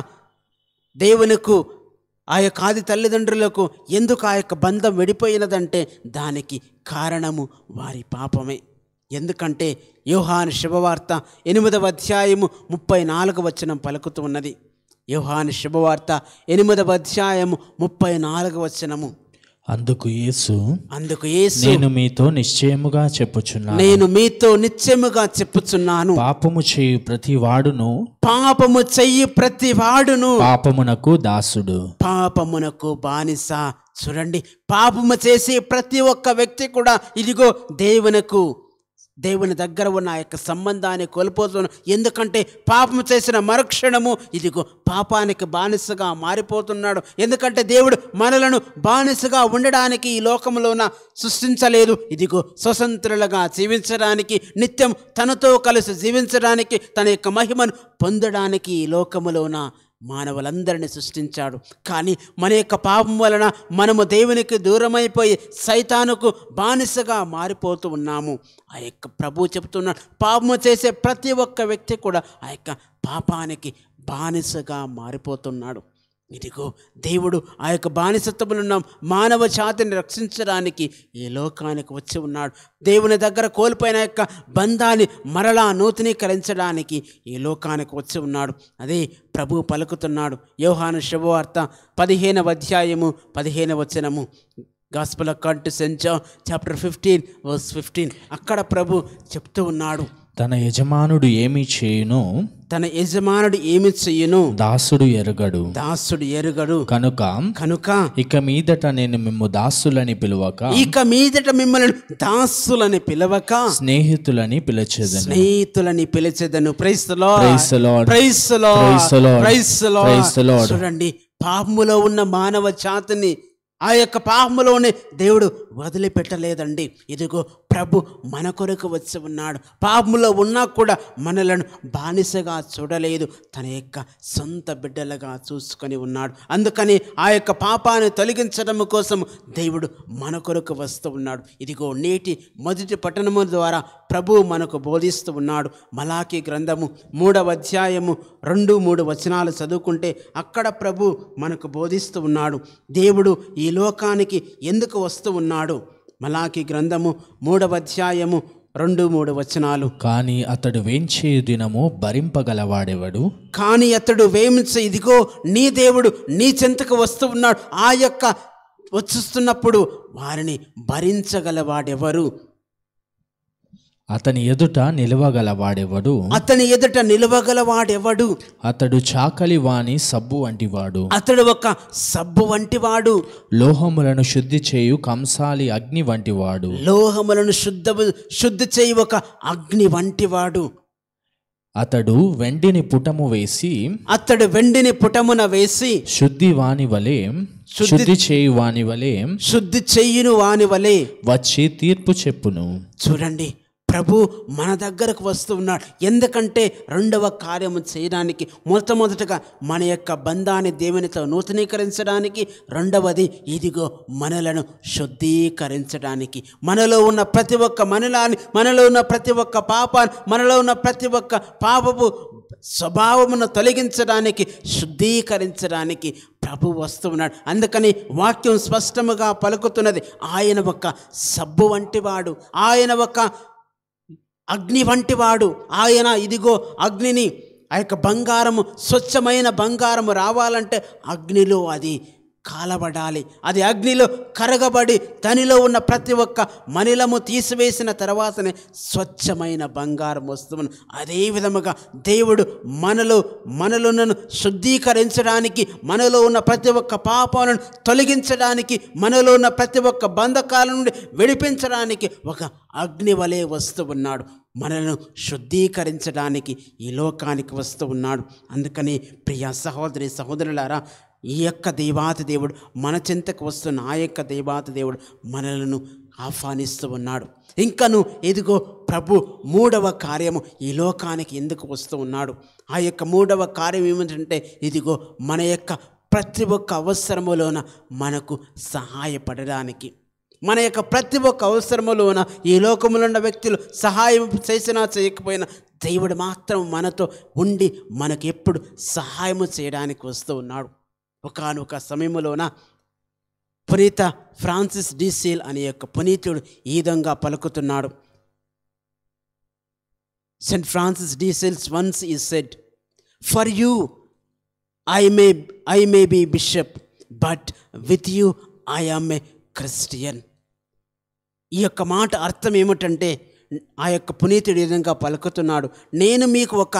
దేవునికు ఆ యొక్క ఆది తల్లిదండ్రులకు ఎందుకు ఆ యొక్క బంధం విడిపోయినదంటే దానికి కారణము వారి పాపమే ఎందుకంటే యోహాను శుభవార్త ఎనిమిదవ అధ్యాయము ముప్పై నాలుగు వచనం పలుకుతూ ఉన్నది యోహాను శుభవార్త ఎనిమిదవ అధ్యాయము ముప్పై నాలుగు వచనము అందుకు యేసు అందుకు యేసు నేను మీతో నిశ్చయముగా చెప్పుచున్నాను నేను మీతో నిత్యముగా చెప్పుచున్నాను పాపము చేయు ప్రతి వాడును పాపము చెయ్యి ప్రతి వాడును పాపమునకు దాసుడు పాపమునకు బానిస చూడండి పాపము చేసి ప్రతి ఒక్క వ్యక్తి కూడా ఇదిగో దేవునకు దేవుని దగ్గర ఉన్న ఆ యొక్క సంబంధాన్ని కోల్పోతున్నాడు ఎందుకంటే పాపం చేసిన మరుక్షణము ఇదిగో పాపానికి బానిసగా మారిపోతున్నాడు ఎందుకంటే దేవుడు మనలను బానిసగా ఉండడానికి ఈ లోకంలోన సృష్టించలేదు ఇదిగో స్వతంత్రులుగా జీవించడానికి నిత్యం తనతో కలిసి జీవించడానికి తన యొక్క మహిమను పొందడానికి ఈ లోకములోన మానవులందరినీ సృష్టించాడు కానీ మన యొక్క పాపం వలన మనము దేవునికి దూరమైపోయి సైతానుకు బానిసగా మారిపోతూ ఉన్నాము ఆ యొక్క ప్రభు చెప్తున్నాడు పాపము చేసే ప్రతి ఒక్క వ్యక్తి కూడా ఆ యొక్క పాపానికి బానిసగా మారిపోతున్నాడు ఇదిగో దేవుడు ఆ యొక్క బానిసత్వములున్న మానవ జాతిని రక్షించడానికి ఈ లోకానికి వచ్చి ఉన్నాడు దేవుని దగ్గర కోల్పోయిన యొక్క బంధాన్ని మరలా నూతనీకరించడానికి ఈ లోకానికి వచ్చి ఉన్నాడు అదే ప్రభు పలుకుతున్నాడు యోహాను శుభవార్త పదిహేనవ అధ్యాయము పదిహేనవ వచనము gospel accord to saint chapter fifteen verse fifteen అక్కడ ప్రభు చెప్తూ ఉన్నాడు తన యజమానుడు ఏమి చేయును తన యజమానుడు ఏమి చెయ్యును దాసుడు ఎరగడు దాసుడు ఎరుగడు కనుక కనుక ఇక మీదట నేను మిమ్ము దాసులని పిలువక ఇక మీదట మిమ్మల్ని దాసులని పిలవక స్నేహితులని పిలిచేదను స్నేహితులని పిలిచేదను praise the Lord. Praise the Lord. Praise the Lord. Praise the Lord. Praise the Lord. Praise the Lord. చూడండి పాపములో ఉన్న మానవ జాతిని ఆ యొక్క పాపములోనే దేవుడు వదిలిపెట్టలేదండి ఇదిగో ప్రభు మన కొరకు వచ్చి ఉన్నాడు పాపములో ఉన్నా కూడా మనలను బానిసగా చూడలేదు తన యొక్క సొంత బిడ్డలుగా చూసుకొని ఉన్నాడు అందుకని ఆ యొక్క పాపాన్ని తొలగించడం కోసం దేవుడు మన కొరకు వస్తూ ఉన్నాడు ఇదిగో నేటి మొదటి పట్టణము ద్వారా ప్రభు మనకు బోధిస్తూ ఉన్నాడు మలాకి గ్రంథము మూడవ అధ్యాయము రెండు మూడు వచనాలు చదువుకుంటే అక్కడ ప్రభు మనకు బోధిస్తూ ఉన్నాడు దేవుడు ఈ లోకానికి ఎందుకు వస్తూ ఉన్నాడు మలాకి గ్రంథము మూడవ అధ్యాయము రెండు మూడు వచనాలు కాని అతడు వేంచేయు దినము భరింపగలవాడెవడు కానీ అతడు వేమించ ఇదిగో నీ దేవుడు నీ చెంతకు వస్తూ ఉన్నాడు ఆ యొక్క వచ్చిస్తున్నప్పుడు వారిని భరించగలవాడెవరు అతని ఎదుట నిలవగలవాడెవడు అతని ఎదుట నిలవగలవాడెవడు అతడు చాకలి వాని సబ్బు వంటివాడు అతడు ఒక సబ్బు వంటివాడు లోహములను శుద్ధి చేయు కంసాలి అగ్ని వంటివాడు లోహములను శుద్ధ శుద్ధి చేయి ఒక అగ్ని వంటివాడు అతడు వెండిని పుటము వేసి అతడు వెండిని పుటమున వేసి శుద్ధి వాని వలె శుద్ధి చేయు వాని వలె శుద్ధి చెయ్యును వాని వలె వచ్చి తీర్పు చెప్పును చూడండి ప్రభు మన దగ్గరకు వస్తూ ఉన్నాడు ఎందుకంటే రెండవ కార్యము చేయడానికి మొట్టమొదటగా మన యొక్క బంధాన్ని దేవునితో నూతనీకరించడానికి రెండవది ఇదిగో మనలను శుద్ధీకరించడానికి మనలో ఉన్న ప్రతి ఒక్క మనలాన్ని మనలో ఉన్న ప్రతి ఒక్క పాపాన్ని మనలో ఉన్న ప్రతి ఒక్క పాపపు స్వభావమును తొలగించడానికి శుద్ధీకరించడానికి ప్రభు వస్తూ ఉన్నాడు అందుకని వాక్యం స్పష్టముగా పలుకుతున్నది ఆయన ఒక సబ్బు వంటివాడు ఆయన ఒక అగ్ని వంటివాడు ఆయన ఇదిగో అగ్నిని ఆ యొక్క బంగారము స్వచ్ఛమైన బంగారము రావాలంటే అగ్నిలో అది కాలబడాలి అది అగ్నిలో కరగబడి దానిలో ఉన్న ప్రతి ఒక్క మనిలము తీసివేసిన తర్వాతనే స్వచ్ఛమైన బంగారం వస్తువును అదే విధముగా దేవుడు మనలో మనలను శుద్ధీకరించడానికి మనలో ఉన్న ప్రతి ఒక్క పాపాలను తొలగించడానికి మనలో ఉన్న ప్రతి ఒక్క బంధకాల నుండి విడిపించడానికి ఒక అగ్ని వలె వస్తూ ఉన్నాడు మనను శుద్ధీకరించడానికి ఈ లోకానికి వస్తూ ఉన్నాడు అందుకని ప్రియ సహోదరి సహోదరులారా ఈ యొక్క దేవాతి దేవుడు మన చింతకు వస్తున్న ఆ యొక్క దేవాతి దేవుడు మనలను ఆహ్వానిస్తూ ఉన్నాడు ఇంకను ఎదిగో ప్రభు మూడవ కార్యము ఈ లోకానికి ఎందుకు వస్తూ ఉన్నాడు ఆ యొక్క మూడవ కార్యం ఏమిటంటే ఇదిగో మన యొక్క ప్రతి ఒక్క అవసరములోన మనకు సహాయపడడానికి మన యొక్క ప్రతి ఒక్క అవసరములోన ఈ లోకములో ఉన్న వ్యక్తులు సహాయం చేసినా చేయకపోయినా దేవుడు మాత్రం మనతో ఉండి మనకు ఎప్పుడు సహాయము చేయడానికి వస్తూ ఉన్నాడు ఒకనొక సమయంలోన పునీత ఫ్రాన్సిస్ డిసేల్ అనే యొక్క పునీతుడు ఈ విధంగా పలుకుతున్నాడు Saint Francis de Sales once he said for you I may I may be bishop but with you I am a Christian ఈ యొక్క మాట అర్థం ఏమిటంటే ఆ యొక్క పునీతుడు ఈ విధంగా పలుకుతున్నాడు నేను మీకు ఒక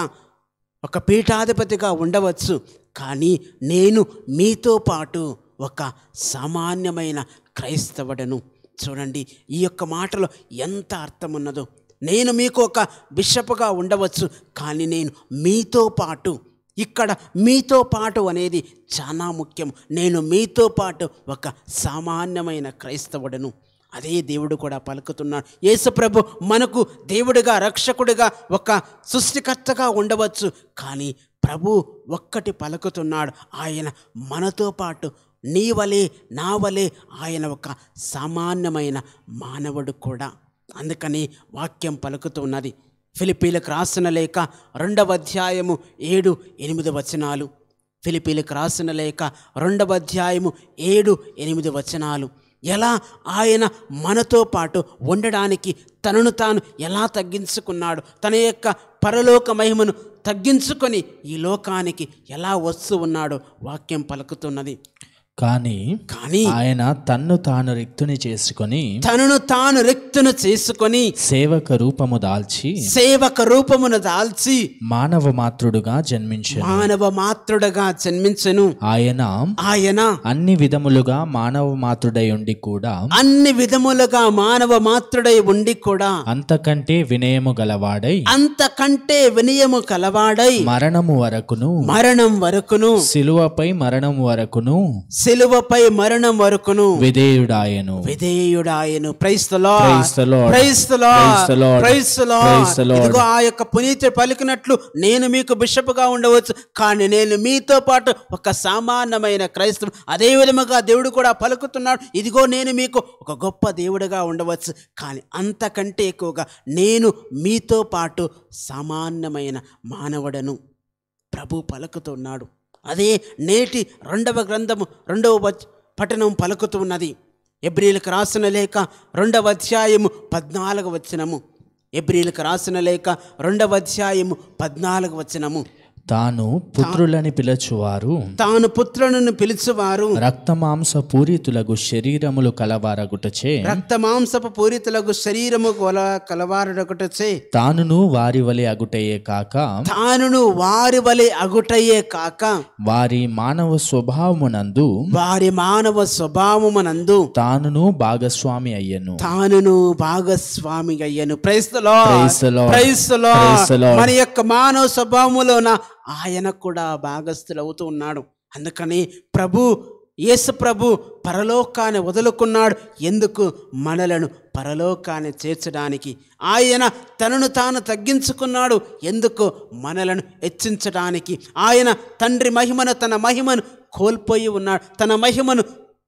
ఒక పీఠాధిపతిగా ఉండవచ్చు కానీ నేను మీతో పాటు ఒక సామాన్యమైన క్రైస్తవుడను చూడండి ఈ యొక్క మాటలో ఎంత అర్థం ఉన్నదో నేను మీకు ఒక బిషప్గా ఉండవచ్చు కానీ నేను మీతో పాటు ఇక్కడ మీతో పాటు అనేది చాలా ముఖ్యం నేను మీతో పాటు ఒక సామాన్యమైన క్రైస్తవుడను అదే దేవుడు కూడా పలుకుతున్నాడు యేసుప్రభు మనకు దేవుడిగా రక్షకుడిగా ఒక సృష్టికర్తగా ఉండవచ్చు కానీ ప్రభు ఒక్కటి పలుకుతున్నాడు ఆయన మనతో పాటు నీ వలే నా వలే ఆయన ఒక సామాన్యమైన మానవుడు కూడా అందుకని వాక్యం పలుకుతున్నది ఫిలిపీలకు రాసిన లేక రెండవ అధ్యాయము ఏడు ఎనిమిది వచనాలు ఫిలిపీలకు రాసిన లేక రెండవ అధ్యాయము ఏడు ఎనిమిది వచనాలు ఎలా ఆయన మనతో పాటు ఉండడానికి తనను తాను ఎలా తగ్గించుకున్నాడు తన యొక్క పరలోక మహిమను తగ్గించుకొని ఈ లోకానికి ఎలా వస్తూ ఉన్నాడో వాక్యం పలుకుతున్నది కానీ కానీ ఆయన తన్ను తాను రిక్తుని చేసుకొని తనను తాను రిక్తును చేసుకొని సేవక రూపము దాల్చి సేవక రూపమును దాల్చి మానవ మాతృడుగా జన్మించెను మానవ మాతృడగా జన్మించెను ఆయన ఆయన అన్ని విధములుగా మానవ మాతృడై ఉండి కూడా అన్ని విధములుగా మానవ మాతృడై ఉండి కూడా అంతకంటే వినయము గలవాడై అంతకంటే వినయము కలవాడై మరణము వరకును మరణం వరకును శిలువపై మరణము వరకును సిలువపై మరణం వరకును విధేయుడాయను విధేయుడాయను ప్రైస్తలో Praise the Lord. Praise the Lord. Praise the Lord. ఇదిగో ఆ యొక్క పునీత పలికినట్లు నేను మీకు బిషప్గా ఉండవచ్చు కానీ నేను మీతో పాటు ఒక సామాన్యమైన క్రైస్తవం అదే విధముగా దేవుడు కూడా పలుకుతున్నాడు ఇదిగో నేను మీకు ఒక గొప్ప దేవుడిగా ఉండవచ్చు కానీ అంతకంటే ఎక్కువగా నేను మీతో పాటు సామాన్యమైన మానవుడను ప్రభు పలుకుతున్నాడు అదే నేటి రెండవ గ్రంథము రెండవ వచ్- పఠనం పలుకుతున్నది ఎబ్రిలకు రాసిన లేక రెండవ అధ్యాయము పద్నాలుగు వచనము ఎబ్రిలకు రాసిన లేక రెండవ అధ్యాయము పద్నాలుగు వచనము తాను పుత్రులని పిలచువారు తాను పుత్రులను పిలుచువారు రక్తమాంస పూరితులకు శరీరములు కలవారగుటచే రక్త మాంసపు పూరితులకు శరీరము కొల కలవారుడొకటచే తానును వారి వలె అగుటయే కాక తానును వారి వలె అగుటయ్యే కాక వారి మానవ స్వభావమునందు వారి మానవ స్వభావమునందు తానును భాగస్వామి అయ్యను తానును భాగస్వామి అయ్యను ప్రైస్తలో Praise the Lord. ప్రైస్తలో Praise the Lord. మన యొక్క మానవ స్వభావములోన ఆయన కూడా భాగస్థులు అవుతూ ఉన్నాడు అందుకని ప్రభు యేసు ప్రభు పరలోకాన్ని వదులుకున్నాడు ఎందుకు మనలను పరలోకాన్ని చేర్చడానికి ఆయన తనను తాను తగ్గించుకున్నాడు ఎందుకు మనలను హెచ్చించడానికి ఆయన తండ్రి మహిమను తన మహిమను కోల్పోయి ఉన్నాడు తన మహిమను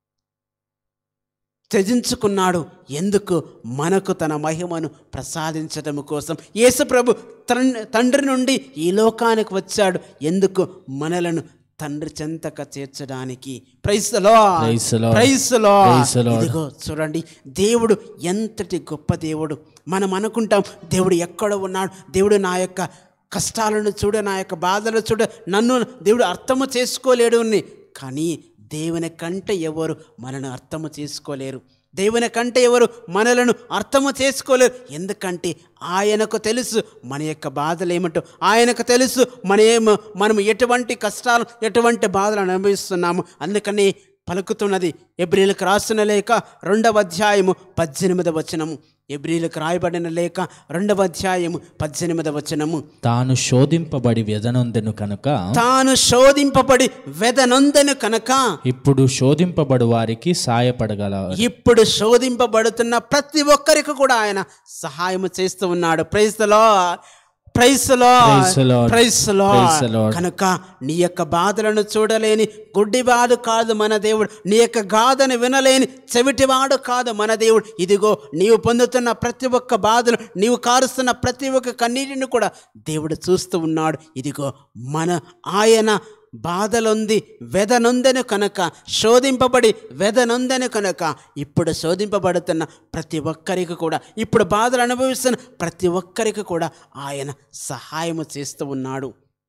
త్యజించుకున్నాడు ఎందుకు మనకు తన మహిమను ప్రసాదించడం కోసం యేసుప్రభు తండ్రి తండ్రి నుండి ఈ లోకానికి వచ్చాడు ఎందుకు మనలను తండ్రి చెంతక చేర్చడానికి ప్రైస్లో Praise the Lord. ప్రైస్లో Praise the Lord. ఇదిగో చూడండి దేవుడు ఎంతటి గొప్ప దేవుడు మనం అనుకుంటాం దేవుడు ఎక్కడ ఉన్నాడు దేవుడు నా యొక్క కష్టాలను చూడ నా యొక్క బాధలు చూడ నన్ను దేవుడు అర్థము చేసుకోలేడు అని కానీ దేవుని కంటే ఎవరు మనను అర్థము చేసుకోలేరు దేవుని కంటే ఎవరు మనలను అర్థము చేసుకోలేరు ఎందుకంటే ఆయనకు తెలుసు మన యొక్క బాధలు ఏమిటో ఆయనకు తెలుసు మన ఏమో మనం ఎటువంటి కష్టాలు ఎటువంటి బాధలు అనుభవిస్తున్నాము అందుకని పలుకుతున్నది ఎబ్రిలకు రాసిన లేక రెండవ అధ్యాయము పద్దెనిమిదవ వచనము ఎబ్రిలకు రాయబడిన లేక రెండవ అధ్యాయము పద్దెనిమిదవ వచనము తాను శోధింపబడి వ్యధనొందెను కనుక తాను శోధింపబడి వెదనొందెను కనుక ఇప్పుడు శోధింపబడు వారికి సాయపడగల ఇప్పుడు శోధింపబడుతున్న ప్రతి ఒక్కరికి కూడా ఆయన సహాయం చేస్తూ ఉన్నాడు ప్రైస్లో ప్రైస్లో Praise the Lord. ప్రైస్లో Praise the Lord. కనుక నీ యొక్క బాధలను చూడలేని గుడ్డివాడు కాదు మన దేవుడు నీ యొక్క గాథను వినలేని చెవిటివాడు కాదు మన దేవుడు ఇదిగో నీవు పొందుతున్న ప్రతి ఒక్క బాధలు నీవు కారుస్తున్న ప్రతి ఒక్క కన్నీటిని కూడా దేవుడు చూస్తూ ఉన్నాడు ఇదిగో మన ఆయన బాధలొంది వెదనొందెను కనుక శోధింపబడి వెదనొందెను కనుక ఇప్పుడు శోధింపబడుతున్న ప్రతి ఒక్కరికి కూడా ఇప్పుడు బాధలు అనుభవిస్తున్న ప్రతి ఒక్కరికి కూడా ఆయన సహాయము చేస్తూ ఉన్నాడు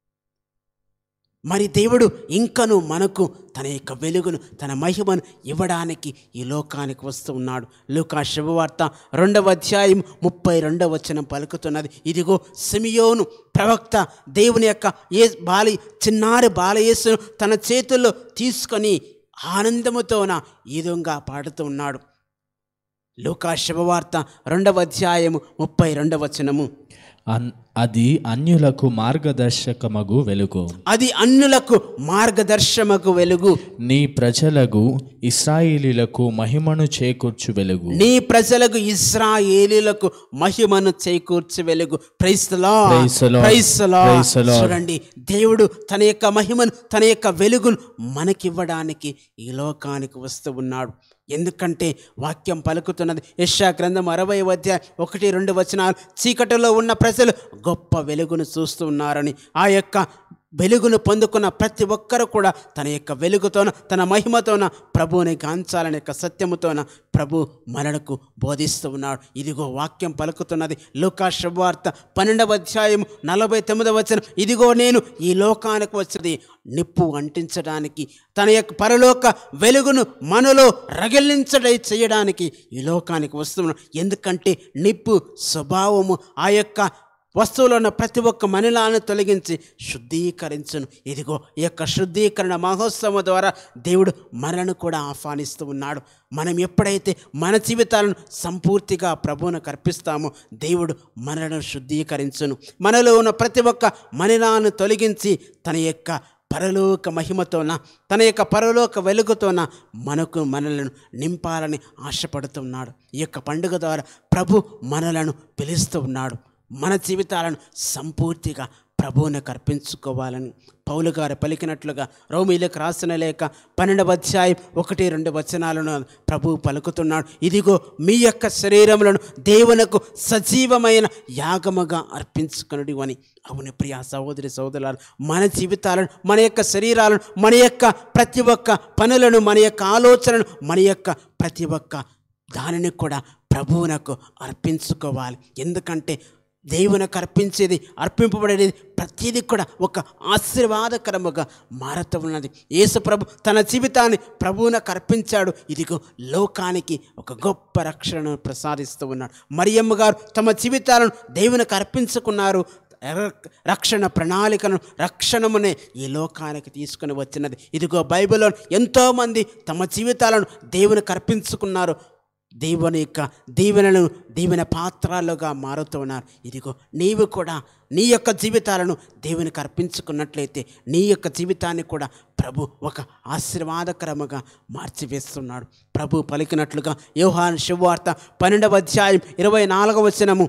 మరి దేవుడు ఇంకను మనకు తన యొక్క వెలుగును తన మహిమను ఇవ్వడానికి ఈ లోకానికి వస్తూ ఉన్నాడు లూకా శుభవార్త రెండవ అధ్యాయం ముప్పై రెండవ వచనం పలుకుతున్నది ఇదిగో సిమియోను ప్రవక్త దేవుని యొక్క ఏ బాలి చిన్నారి బాలయేసును తన చేతుల్లో తీసుకొని ఆనందముతోన ఈ విధంగా పాడుతూ ఉన్నాడు లూకా శుభవార్త రెండవ అధ్యాయము ముప్పై రెండవ వచనము అన్- అది అన్యులకు మార్గదర్శకమగు వెలుగు అది అన్యులకు మార్గదర్శమకు వెలుగు నీ ప్రజలకు ఇస్రాయేలీలకు మహిమను చేకూర్చు వెలుగు నీ ప్రజలకు ఇస్రాయేలీలకు మహిమను చేకూర్చి వెలుగు ప్రైస్తలా Praise the Lord. Praise the Lord. చూడండి దేవుడు తన యొక్క మహిమను తన యొక్క వెలుగును మనకివ్వడానికి ఈ లోకానికి వస్తూ ఉన్నాడు ఎందుకంటే వాక్యం పలుకుతున్నది యెషయా గ్రంథం అరవై అధ్యాయం ఒకటి రెండు వచనాలు చీకటిలో ఉన్న ప్రజలు గొప్ప వెలుగును చూస్తూ ఉన్నారని ఆ యొక్క వెలుగును పొందుకున్న ప్రతి ఒక్కరు కూడా తన యొక్క వెలుగుతోన తన మహిమతోన ప్రభువుని గాంచాలని యొక్క సత్యముతోన ప్రభు మనకు బోధిస్తూ ఉన్నాడు ఇదిగో వాక్యం పలుకుతున్నది లూకా శుభవార్త పన్నెండవ అధ్యాయం నలభై తొమ్మిదవ వచనం ఇదిగో నేను ఈ లోకానికి వచ్చింది నిప్పు అంటించడానికి తన యొక్క పరలోక వెలుగును మనలో రగిలించడై చేయడానికి ఈ లోకానికి వస్తున్నాడు ఎందుకంటే నిప్పు స్వభావము ఆ యొక్క వస్తువులో ఉన్న ప్రతి ఒక్క మనిలాను తొలగించి శుద్ధీకరించును ఇదిగో ఈ యొక్క శుద్ధీకరణ మహోత్సవం ద్వారా దేవుడు మనలను కూడా ఆహ్వానిస్తూ ఉన్నాడు మనం ఎప్పుడైతే మన జీవితాలను సంపూర్తిగా ప్రభువును కర్పిస్తామో దేవుడు మనలను శుద్ధీకరించును మనలో ఉన్న ప్రతి ఒక్క మనిలాను తొలగించి తన యొక్క పరలోక మహిమతోన తన యొక్క పరలోక వెలుగుతోన మనకు మనలను నింపాలని ఆశపడుతున్నాడు ఈ యొక్క పండుగ ద్వారా ప్రభు మనలను పిలుస్తూ ఉన్నాడు మన జీవితాలను సంపూర్తిగా ప్రభువునికి అర్పించుకోవాలని పౌలు గారు పలికినట్లుగా రోమిలకు రాసిన లేక పన్నెండవ అధ్యాయం ఒకటి రెండు వచనాలను ప్రభు పలుకుతున్నాడు ఇదిగో మీ యొక్క శరీరములను దేవునకు సజీవమైన యాగముగా అర్పించుకునడు అని అవును ప్రియా సహోదరి సహోదరులారు మన జీవితాలను మన యొక్క శరీరాలను మన యొక్క ప్రతి ఒక్క పనులను మన యొక్క ఆలోచనను మన యొక్క ప్రతి ఒక్క దానిని కూడా ప్రభువునకు అర్పించుకోవాలి ఎందుకంటే దేవునికి అర్పించేది అర్పింపబడేది ప్రతిదీ కూడా ఒక ఆశీర్వాదకరముగా మారుతూ ఉన్నది యేసు ప్రభు తన జీవితాన్ని ప్రభువునకు అర్పించాడు ఇదిగో లోకానికి ఒక గొప్ప రక్షణను ప్రసాదిస్తూ ఉన్నాడు మరియమ్మ గారు తమ జీవితాలను దేవునికి అర్పించుకున్నారు ర- రక్షణ ప్రణాళికను రక్షణమునే ఈ లోకానికి తీసుకుని వచ్చినది ఇదిగో బైబిల్లో ఎంతోమంది తమ జీవితాలను దేవునికి అర్పించుకున్నారు దేవుని యొక్క దీవెనలను దీవెన పాత్రాలుగా మారుతూ ఉన్నారు ఇదిగో నీవు కూడా నీ యొక్క జీవితాలను దేవునికి అర్పించుకున్నట్లయితే నీ యొక్క జీవితాన్ని కూడా ప్రభు ఒక ఆశీర్వాదకరముగా మార్చివేస్తున్నాడు ప్రభు పలికినట్లుగా యోహాన్ శుభవార్త పన్నెండవ అధ్యాయం ఇరవై నాలుగవ వచనము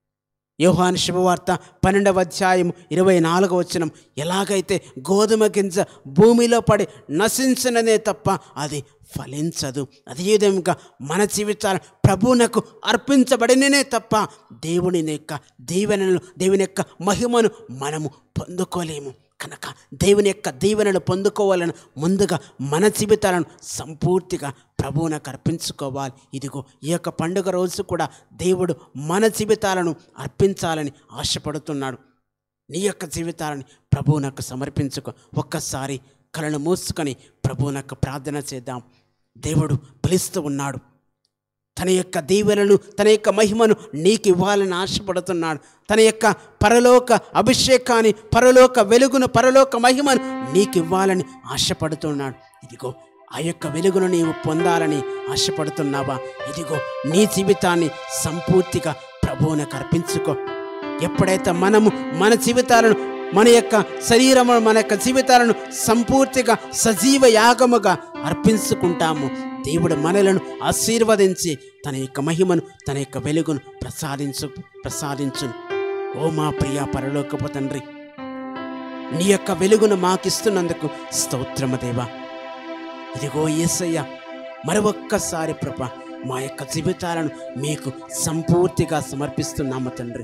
యోహాను శుభవార్త పన్నెండవ అధ్యాయం ఇరవై నాలుగవ వచనం ఎలాగైతే గోధుమ గింజ భూమిలో పడి నశించినదే తప్ప అది ఫలించదు అదేవిధంగా మన జీవితాలు ప్రభువునకు అర్పించబడిననే తప్ప దేవుని యొక్క దీవెనలు దేవుని యొక్క మహిమను మనము పొందుకోలేము కనుక దేవుని యొక్క దీవెనలు పొందుకోవాలని ముందుగా మన జీవితాలను సంపూర్తిగా ప్రభువునకు అర్పించుకోవాలి ఇదిగో ఈ యొక్క పండుగ రోజు కూడా దేవుడు మన జీవితాలను అర్పించాలని ఆశపడుతున్నాడు నీ యొక్క జీవితాలను ప్రభువునకు సమర్పించుకో ఒక్కసారి కళను మూసుకొని ప్రభువునకు ప్రార్థన చేద్దాం దేవుడు పిలుస్తూ ఉన్నాడు తన యొక్క దీవెనలు తన యొక్క మహిమను నీకు ఇవ్వాలని ఆశపడుతున్నాడు తన యొక్క పరలోక అభిషేకాన్ని పరలోక వెలుగును పరలోక మహిమను నీకు ఇవ్వాలని ఆశపడుతున్నాడు ఇదిగో ఆ యొక్క వెలుగును నీవు పొందాలని ఆశపడుతున్నావా ఇదిగో నీ జీవితాన్ని సంపూర్తిగా ప్రభువునకు అర్పించుకో ఎప్పుడైతే మనము మన జీవితాలను మన యొక్క శరీరము మన యొక్క జీవితాలను సంపూర్తిగా సజీవ యాగముగా అర్పించుకుంటాము దేవుడు మనలను ఆశీర్వదించి తన యొక్క మహిమను తన యొక్క వెలుగును ప్రసాదించు ప్రసాదించును ఓ మా ప్రియ పరలోకపు తండ్రి నీ యొక్క వెలుగును మాకిస్తున్నందుకు స్తోత్రము దేవా ఇదిగో యేసయ్య మరొక్కసారి ప్రభ మా యొక్క జీవితాలను మీకు సంపూర్తిగా సమర్పిస్తున్నాము తండ్రి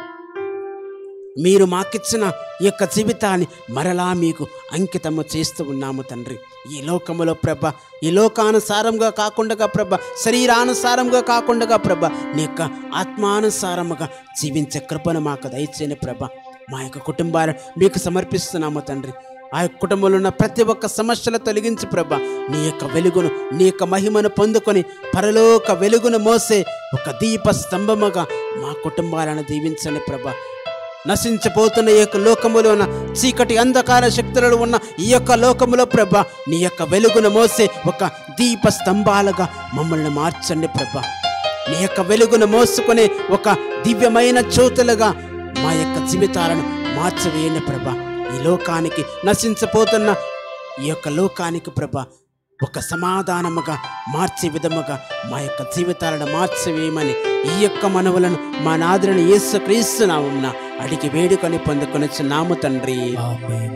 మీరు మాకిచ్చిన ఈ యొక్క జీవితాన్ని మరలా మీకు అంకితము చేస్తూ ఉన్నాము తండ్రి ఈ లోకములో ప్రభ ఈ లోకానుసారంగా కాకుండా ప్రభ శరీరానుసారంగా కాకుండా ప్రభ నీ యొక్క ఆత్మానుసారముగా జీవించే కృపను మాకు దయచేయని ప్రభ మా యొక్క కుటుంబాలను మీకు సమర్పిస్తున్నాము తండ్రి ఆ యొక్క కుటుంబంలో ఉన్న ప్రతి ఒక్క సమస్యలు తొలగించి ప్రభ నీ యొక్క వెలుగును నీ యొక్క మహిమను పొందుకొని పరలోక వెలుగును మోసే ఒక దీప స్తంభముగా మా కుటుంబాలను దీవించండి ప్రభ నశించిపోతున్న ఈ యొక్క లోకములో ఉన్న చీకటి అంధకార శక్తులలో ఉన్న ఈ యొక్క లోకములో ప్రభ నీ యొక్క వెలుగును మోసే ఒక దీప స్తంభాలుగా మమ్మల్ని మార్చండి ప్రభ నీ యొక్క వెలుగును మోసుకునే ఒక దివ్యమైన జ్యోతులుగా మా యొక్క జీవితాలను మార్చివేయండి ప్రభ ఈ లోకానికి నశించిపోతున్న ఈ యొక్క లోకానికి ప్రభ ఒక సమాధానముగా మార్చే విధముగా మా యొక్క జీవితాలను మార్చివేయమని ఈ యొక్క మనవులను మా నాదులను యేసు క్రీస్తునామున్న అడిగి వేడుకొని పొందుకొని నాము తండ్రి ఆమేన్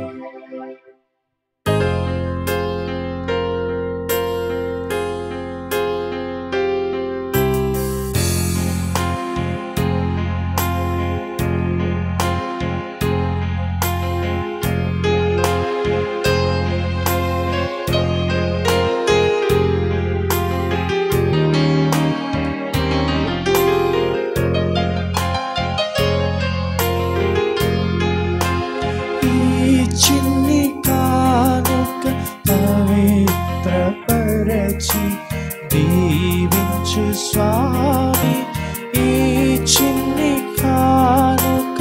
ఈ చిన్ని కానుక పవిత్రపరచి దీవించు స్వామి ఈ చిన్ని కానుక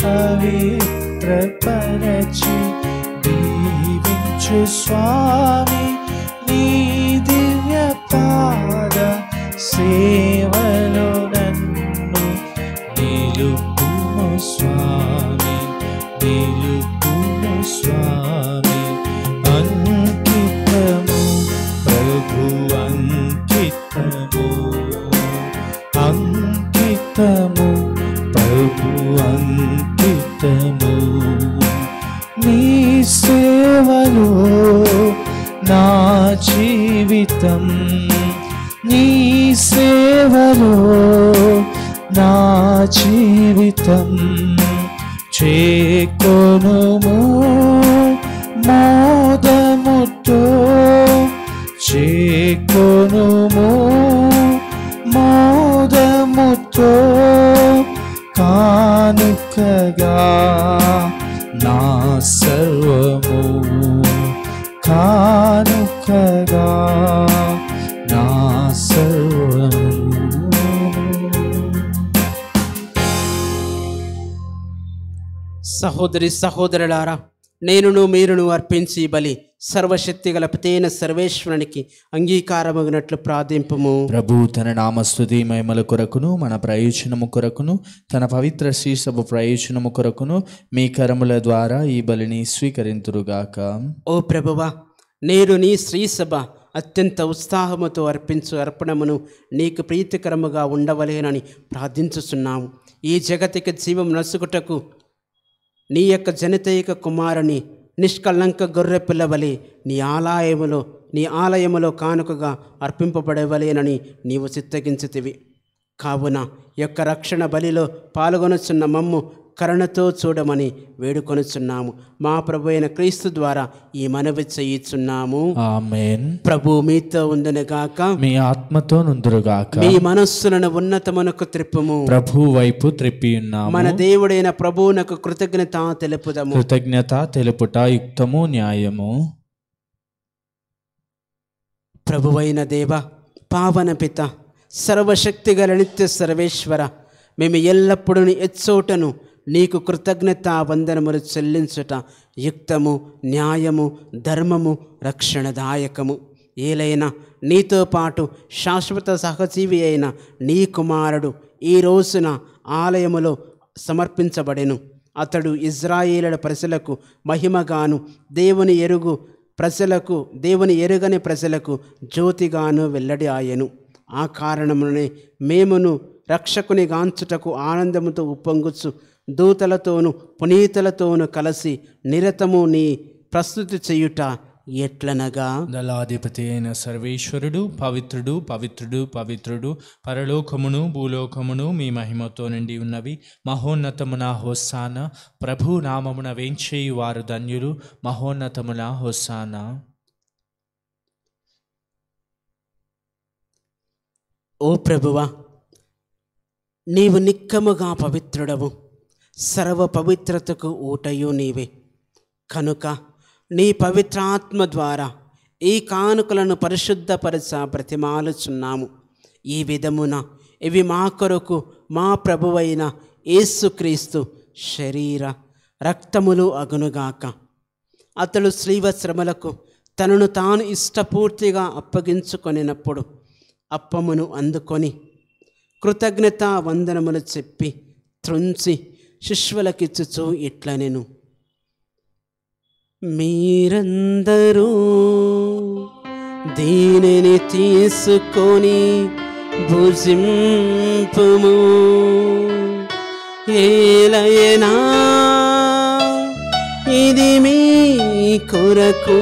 పవిత్రపరచి దీవించు స్వామి నీ దివ్య పాద సేవలో నన్ను నిలుపుము స్వామి నిలుపుము స్వామి అంకితము ప్రభు అంకితము అంకితము ప్రభు అంకితము నీ సేవలో నా జీవితం నీ సేవలో నా జీవితం చేకొనుము మోదముతో చేకొనుము మోదముతో కానుకగా నా సర్వము కానుకగా నా సర్వము సహోదరి సహోదరులారా నేనును మీరును అర్పించి ఈ బలి సర్వశక్తి గల పితైన సర్వేశ్వరునికి అంగీకారమగినట్లు ప్రార్థింపుము ప్రభు తన నామస్తుతి మహిమల కొరకును మన ప్రయోజనము కొరకును తన పవిత్ర శ్రీసభ ప్రయోజనము కొరకును మీ కరముల ద్వారా ఈ బలిని స్వీకరింతురుగాక ఓ ప్రభువా నేడు నీ శ్రీసభ అత్యంత ఉత్సాహముతో అర్పించు అర్పణమును నీకు ప్రీతికరముగా ఉండవలేనని ప్రార్థించుచున్నాము ఈ జగతికి జీవం నసుకుటకు నీ యొక్క జనితైక కుమారుని నిష్కలంక గొర్రె పిల్లవలి నీ ఆలయములో నీ ఆలయములో కానుకగా అర్పింపబడవలేనని నీవు చిత్తగించితివి కావున ఈ యొక్క రక్షణ బలిలో పాల్గొనుచున్న మమ్ము కరుణతో చూడమని వేడుకొనుచున్నాము మా ప్రభు అయిన క్రీస్తు ద్వారా ఈ మనవి చేయుచున్నాము ఆమెన్ ప్రభు మీతో ఉండునుగాక మీ ఆత్మతో నుందురుగాక మీ మనస్సులను ఉన్నతమునకు త్రిప్పుము ప్రభు వైపు త్రిప్పి ఉన్నాము మన దేవుడైన ప్రభువునకు కృతజ్ఞత తెలుపుదము కృతజ్ఞత తెలుపుట యుక్తము న్యాయము ప్రభువైన దేవ పావన పిత సర్వశక్తిగల నిత్య సర్వేశ్వర మేము ఎల్లప్పుడూ నీ ఎచ్చోటను నీకు కృతజ్ఞత వందనములు చెల్లించుట యుక్తము న్యాయము ధర్మము రక్షణదాయకము ఏలైనా నీతో పాటు శాశ్వత సహజీవి అయిన నీ కుమారుడు ఈ రోజున ఆలయములో సమర్పించబడెను అతడు ఇజ్రాయేలుల ప్రజలకు మహిమగాను దేవుని ఎరుగు ప్రజలకు దేవుని ఎరుగని ప్రజలకు జ్యోతిగాను వెల్లడి ఆయను ఆ కారణమునే మేమును రక్షకుని గాంచుటకు ఆనందముతో ఉప్పొంగుచు దూతలతోనూ పునీతులతోనూ కలిసి నిరతము నీ ప్రస్తుతి చేయుట ఎట్లనగా దళాధిపతి అయిన సర్వేశ్వరుడు పవిత్రుడు పవిత్రుడు పవిత్రుడు పరలోకమును భూలోకమును మీ మహిమతో నిండి ఉన్నవి మహోన్నతమున హోస్సాన ప్రభు నామమున వేంచేయు వారు ధన్యులు మహోన్నతమున హోస్సానా ఓ ప్రభువా నీవు నిక్కముగా పవిత్రుడవు సర్వ పవిత్రతకు ఊటయు నీవే కనుక నీ పవిత్రాత్మ ద్వారా ఈ కానుకలను పరిశుద్ధపరచ బ్రతిమాలుచున్నాము ఈ విధమున ఇవి మా కొరకు మా ప్రభువైన యేసుక్రీస్తు శరీర రక్తములు అగునుగాక అతడు శ్రీవ శ్రమలకు తనను తాను ఇష్టపూర్తిగా అప్పగించుకొనినప్పుడు అప్పమును అందుకొని కృతజ్ఞత వందనములు చెప్పి త్రుంచి శిష్యులకిచ్చుచూ ఇట్లనెను మీరందరూ దీనిని తీసుకొని భుజింపుము ఏలయనా ఇది మీ కొరకు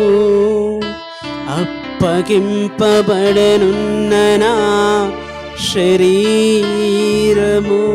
అప్పగింపబడనున్ననా శరీరము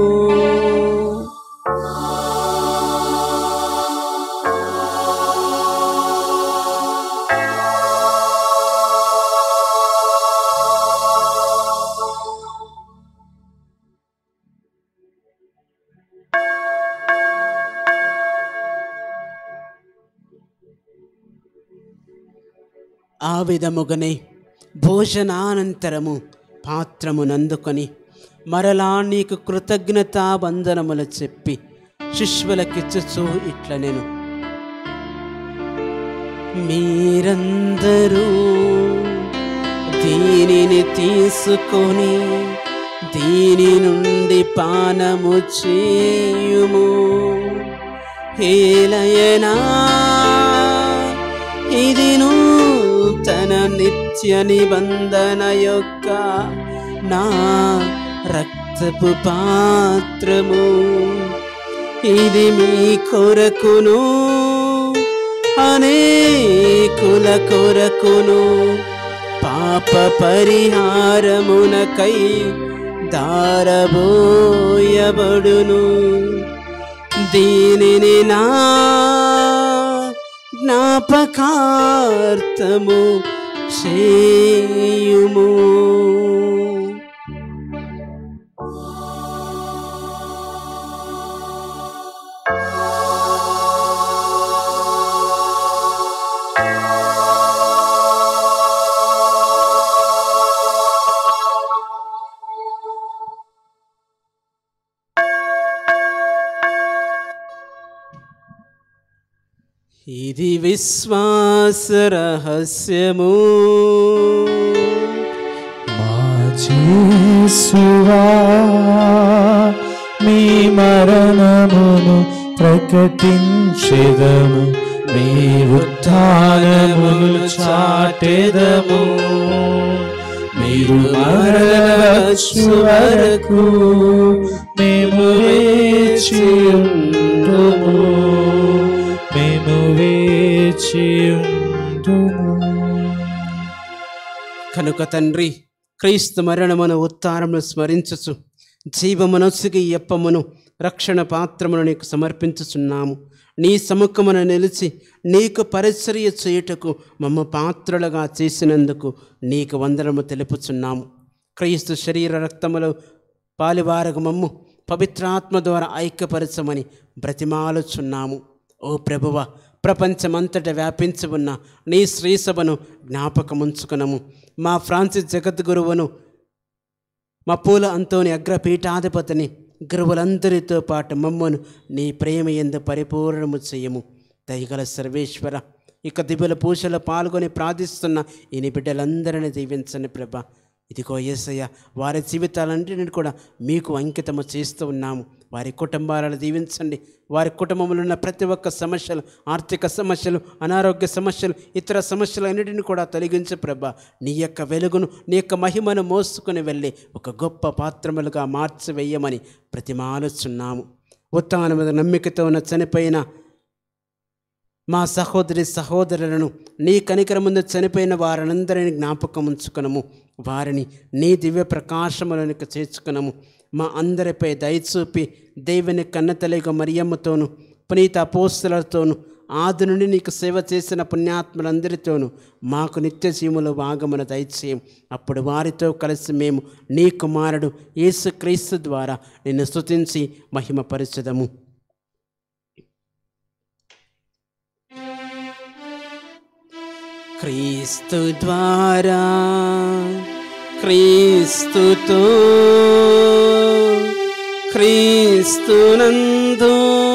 ఆ విధముగనే భోజనానంతరము పాత్రమునందుకొని మరలా నీకు కృతజ్ఞత వందనములు చెప్పి శిష్యులకిచ్చుచూ ఇట్ల నేను మీరందరూ దీనిని తీసుకొని దీని నుండి పానము చేయుము హేలయనా ఇది నూతన నిత్య నిబంధన యొక్క నా రక్తపు పాత్రము ఇది మీ కొరకును అనేకుల కొరకును పాప పరిహారమునకై దారబోయబడును దీనిని నా జ్ఞాపకార్థము చేయుము ఇది విశ్వాస రహస్యము మా జీసువా మీ మరణమును ప్రకటించెదము మీ ఉత్థానమును చాటెదము మీరు మరవచ్చు వరకు మేము వేచియుందుము మేము వేచియుందుము కనుక తండ్రి క్రీస్తు మరణమును ఉత్తారమును స్మరించుచు జీవమనస్సుకి ఎప్పమును రక్షణ పాత్రమును నీకు సమర్పించుచున్నాము నీ సముఖమున నిలిచి నీకు పరిచర్య చేయుటకు మమ్మ పాత్రులుగా చేసినందుకు నీకు వందనము తెలుపుచున్నాము క్రీస్తు శరీర రక్తములు పాలివారగు మమ్ము పవిత్రాత్మ ద్వారా ఐక్యపరచమని బ్రతిమాలుచున్నాము ఓ ప్రభువ ప్రపంచమంతట వ్యాపించి ఉన్న నీ శ్రీసభను జ్ఞాపకముంచుకునము మా ఫ్రాన్సిస్ జగద్గురువును మా పూల అంతోని అగ్రపీఠాధిపతిని గురువులందరితో పాటు మమ్మను నీ ప్రేమ ఎందు పరిపూర్ణము చేయము దయగల సర్వేశ్వర ఇక దివ్యుల పూజలో పాల్గొని ప్రార్థిస్తున్న ఈ బిడ్డలందరినీ దీవించండి ప్రభ ఇదిగో యేసయ్య వారి జీవితాలన్నింటిని కూడా మీకు అంకితము చేస్తూ ఉన్నాము వారి కుటుంబాలను దీవించండి వారి కుటుంబంలో ఉన్న ప్రతి ఒక్క సమస్యలు ఆర్థిక సమస్యలు అనారోగ్య సమస్యలు ఇతర సమస్యలన్నిటిని కూడా తొలగించు ప్రభ నీ యొక్క వెలుగును నీ యొక్క మహిమను మోసుకుని వెళ్ళి ఒక గొప్ప పాత్రములుగా మార్చివేయమని ప్రతిమాలుచున్నాము ఉత్తాన మీద నమ్మికతో ఉన్న చనిపోయిన మా సహోదరి సహోదరులను నీ కనికర ముందు చనిపోయిన వారందరిని జ్ఞాపకం ఉంచుకునము వారిని నీ దివ్య ప్రకాశములకు చేర్చుకునము మా అందరిపై దయచూపి దేవుని కన్నతలిగ మరియమ్మతోను పునీత అపోస్తులతోను ఆది నుండి నీకు సేవ చేసిన పుణ్యాత్ములందరితోనూ మాకు నిత్య జీవులు భాగమును దయచేయం అప్పుడు వారితో కలిసి మేము నీ కుమారుడు యేసుక్రీస్తు ద్వారా నిన్ను స్తుతించి మహిమపరచదము క్రీస్తు ద్వారా క్రీస్తుతో క్రీస్తునందు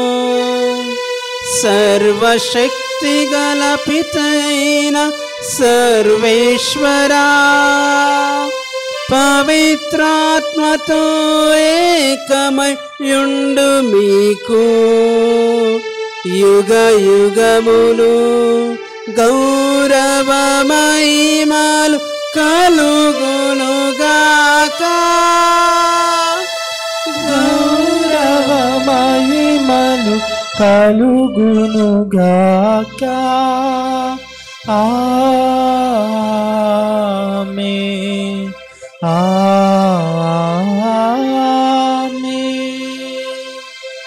సర్వశక్తి గల పితైన సర్వేశ్వరా పవిత్రాత్మతో ఏకమయుండు మీకు యుగ యుగములు గౌరవ మహిమలు కలుగునుగాక గౌరవ మహిమలు కలుగునుగాక ఆమె ఆమె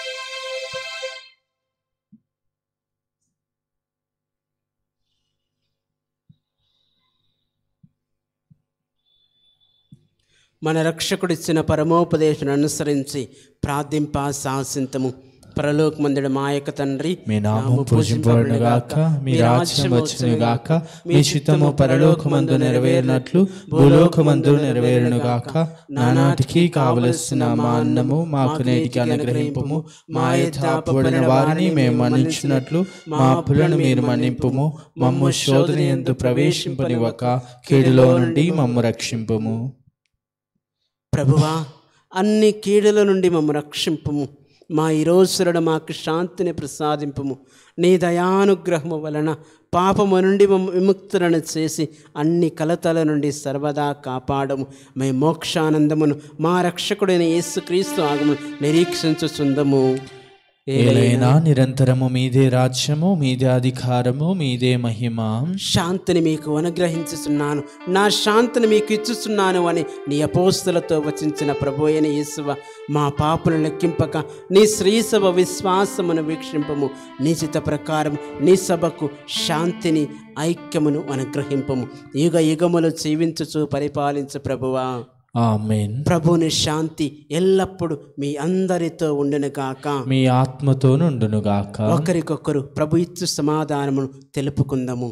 మన రక్షకుడిచ్చిన పరమోపదేశం అనుసరించి ప్రార్థింప శాసింతము పరలోకమందుడు మా యొక్క తండ్రి మీ నామం పూజింపబడుగాక మీ రాజ్యం వచ్చునుగాక మీ చిత్తము పరలోకమందు నెరవేరినట్లు భూలోకమందు నెరవేరునుగాక నానాటికి కావలసిన మా అన్నము మాకు నేటికి అనుగ్రహింపము మా యథాపబడిన వారిని మేము మన్నించినట్లు మా అప్పులను మీరు మన్నింపుము మమ్ము శోధన ఎందు ప్రవేశింపనివ్వక కీడులో నుండి మమ్ము రక్షింపుము ప్రభువా అన్ని కీడుల నుండి మమ్మ రక్షింపుము మా ఈరోజులను మాకు శాంతిని ప్రసాదింపుము నీ దయానుగ్రహము వలన పాపము నుండి మమ్మ విముక్తులను చేసి అన్ని కలతల నుండి సర్వదా కాపాడము మే మోక్షానందమును మా రక్షకుడైన యేసుక్రీస్తు ఆగమును నిరీక్షించుచుందము ఏలైనా నిరంతరము మీదే రాజ్యము మీదే అధికారము మీదే మహిమ శాంతిని మీకు అనుగ్రహించుచున్నాను నా శాంతిని మీకు ఇచ్చుచున్నాను అని నీ అపోస్తులతో వచించిన ప్రభు అయిన యేసువ మా పాపను లెక్కింపక నీ శ్రీసభ విశ్వాసమును వీక్షింపము నీ చిత్త ప్రకారం నీ సభకు శాంతిని ఐక్యమును అనుగ్రహింపము యుగ యుగములు జీవించుచు పరిపాలించు ప్రభువా ఆమెన్ ప్రభుని శాంతి ఎల్లప్పుడూ మీ అందరితో ఉండును గాక మీ ఆత్మతో నుండునుగాక ఒకరికొకరు ప్రభు ఇచ్చు సమాధానమును తెలుపుకుందాము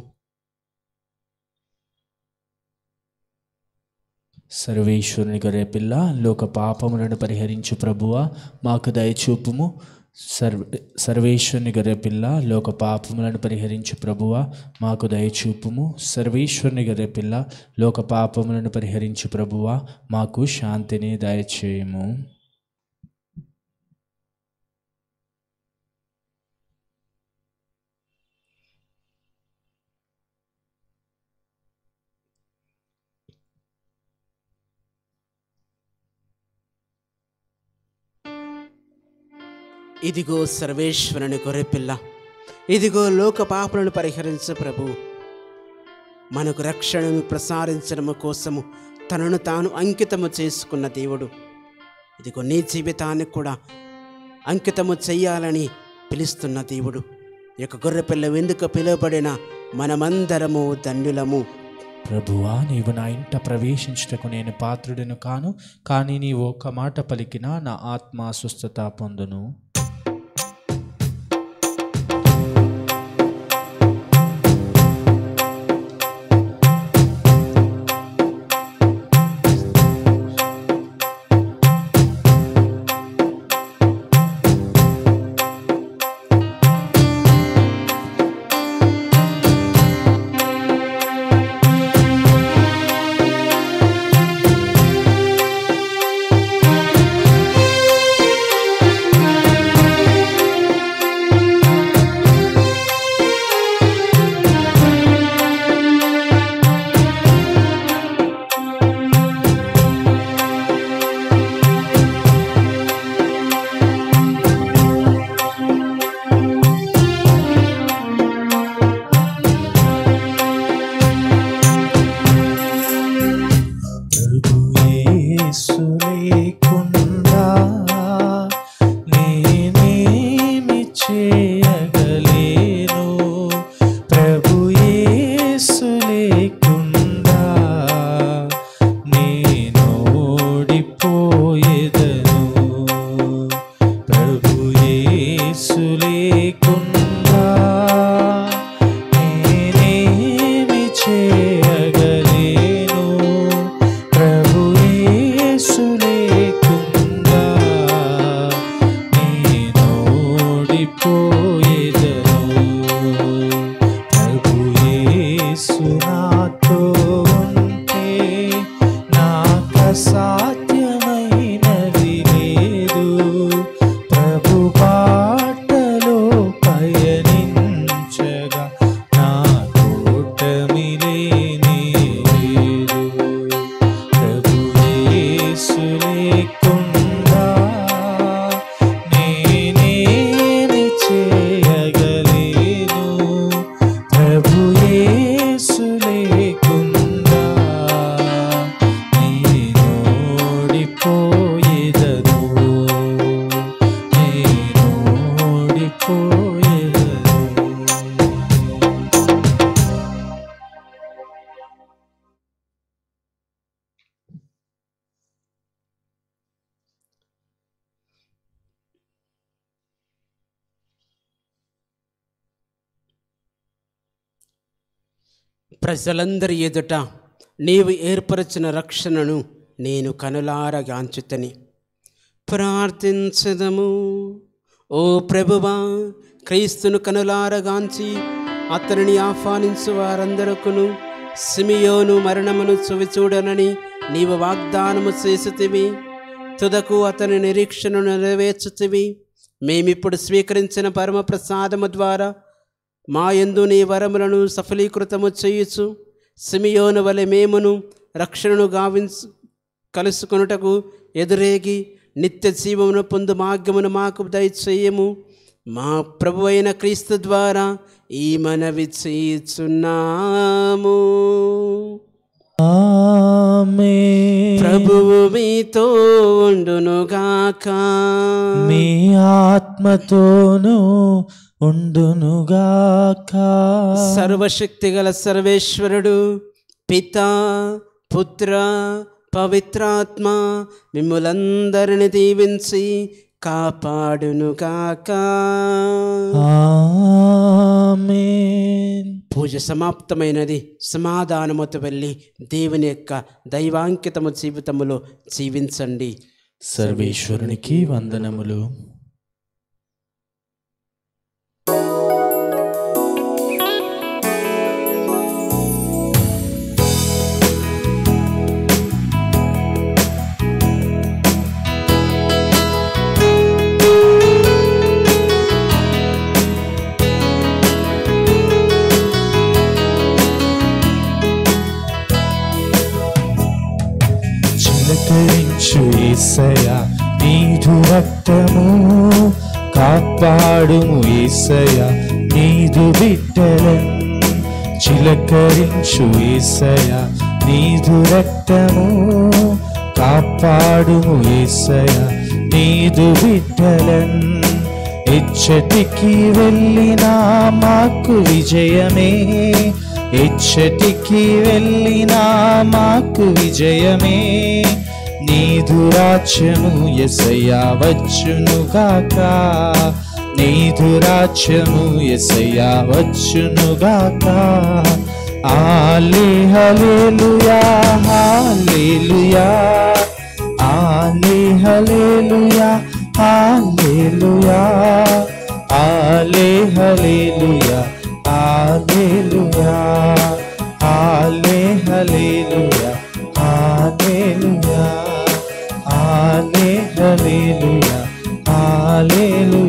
సర్వేశ్వరుని గొర్రె పిల్ల లోక పాపములను పరిహరించు ప్రభువ మాకు దయచూపుము సర్వ సర్వేశ్వరుని గొర్రె పిల్ల లోక పాపములను పరిహరించు ప్రభువ మాకు దయచూపుము సర్వేశ్వరుని గొర్రె పిల్ల లోక పాపములను పరిహరించు ప్రభువ మాకు శాంతిని దయచేయము ఇదిగో సర్వేశ్వరుని గొర్రెపిల్ల ఇదిగో లోక పాపలను పరిహరించు ప్రభు మనకు రక్షణను ప్రసారించడము కోసము తనను తాను అంకితము చేసుకున్న దేవుడు ఇదిగో నీ జీవితాన్ని కూడా అంకితము చెయ్యాలని పిలుస్తున్న దేవుడు ఈ యొక్క గొర్రెపిల్ల ఎందుకు పిలువబడిన మనమందరము దండులము ప్రభువా నీవు నా ఇంట ప్రవేశించుటకు నేను పాత్రుడను కాను కానీ నీవు ఒక మాట పలికినా నా ఆత్మ స్వస్థత పొందును ప్రజలందరి ఎదుట నీవు ఏర్పరచిన రక్షణను నేను కనులారగాంచుతని ప్రార్థించదము ఓ ప్రభువా క్రీస్తును కనులారగాంచి అతనిని ఆహ్వానించు వారందరకును సిమియోను మరణమును చూడనని నీవు వాగ్దానము చేసితివి తుదకు అతని నిరీక్షను నెరవేర్చుతివి మేమిప్పుడు స్వీకరించిన పరమ ప్రసాదము ద్వారా మా యందు నీ వరములను సఫలీకృతము చేయుచు సిమియోను వలె మేమును రక్షణను గావించు కలుసుకొనుటకు ఎదురేగి నిత్య జీవమును పొందు భాగ్యమును మాకు దయచేయము మా ప్రభు అయిన క్రీస్తు ద్వారా ఈ మనవి చేయుచున్నాము ఆమేన్. ప్రభువు మీతో ఉండునుగాక మీ ఆత్మతోనూ ఉండునుగాక సర్వశక్తిగల సర్వేశ్వరుడు పిత పుత్ర పవిత్రాత్మ మిమ్ములందరిని దీవించి కాపాడునుగాక ఆమేన్ పూజ సమాప్తమైనది సమాధానముతో వెళ్ళి దేవుని యొక్క దైవాంకితము జీవితములో జీవించండి సర్వేశ్వరునికి వందనములు చిలకరించు ఏసయ నీదు రక్తము కాపాడుము ఏసయ నీదు బిడ్డలం చిలకరించు ఏసయ నీదు రక్తము కాపాడుము ఏసయ నీదు బిడ్డలం ఎచ్చటికి వెళ్ళినా మాకు విజయమే ఎచ్చటికి వెళ్ళినా మాకు విజయమే నీదు రాజ్యము ఎసయ్యా వచ్చునుగాక నీదు రాజ్యము ఎసయ్యా వచ్చునుగాక ఆలే హలేలుయా హాలేలుయా ఆలే హలేలుయా హాలేలుయా ఆలే హలేలుయా హాలేలుయా ఆలే హలేలుయా హాలేలుయా ఆలే హలేలుయా హాలేలుయా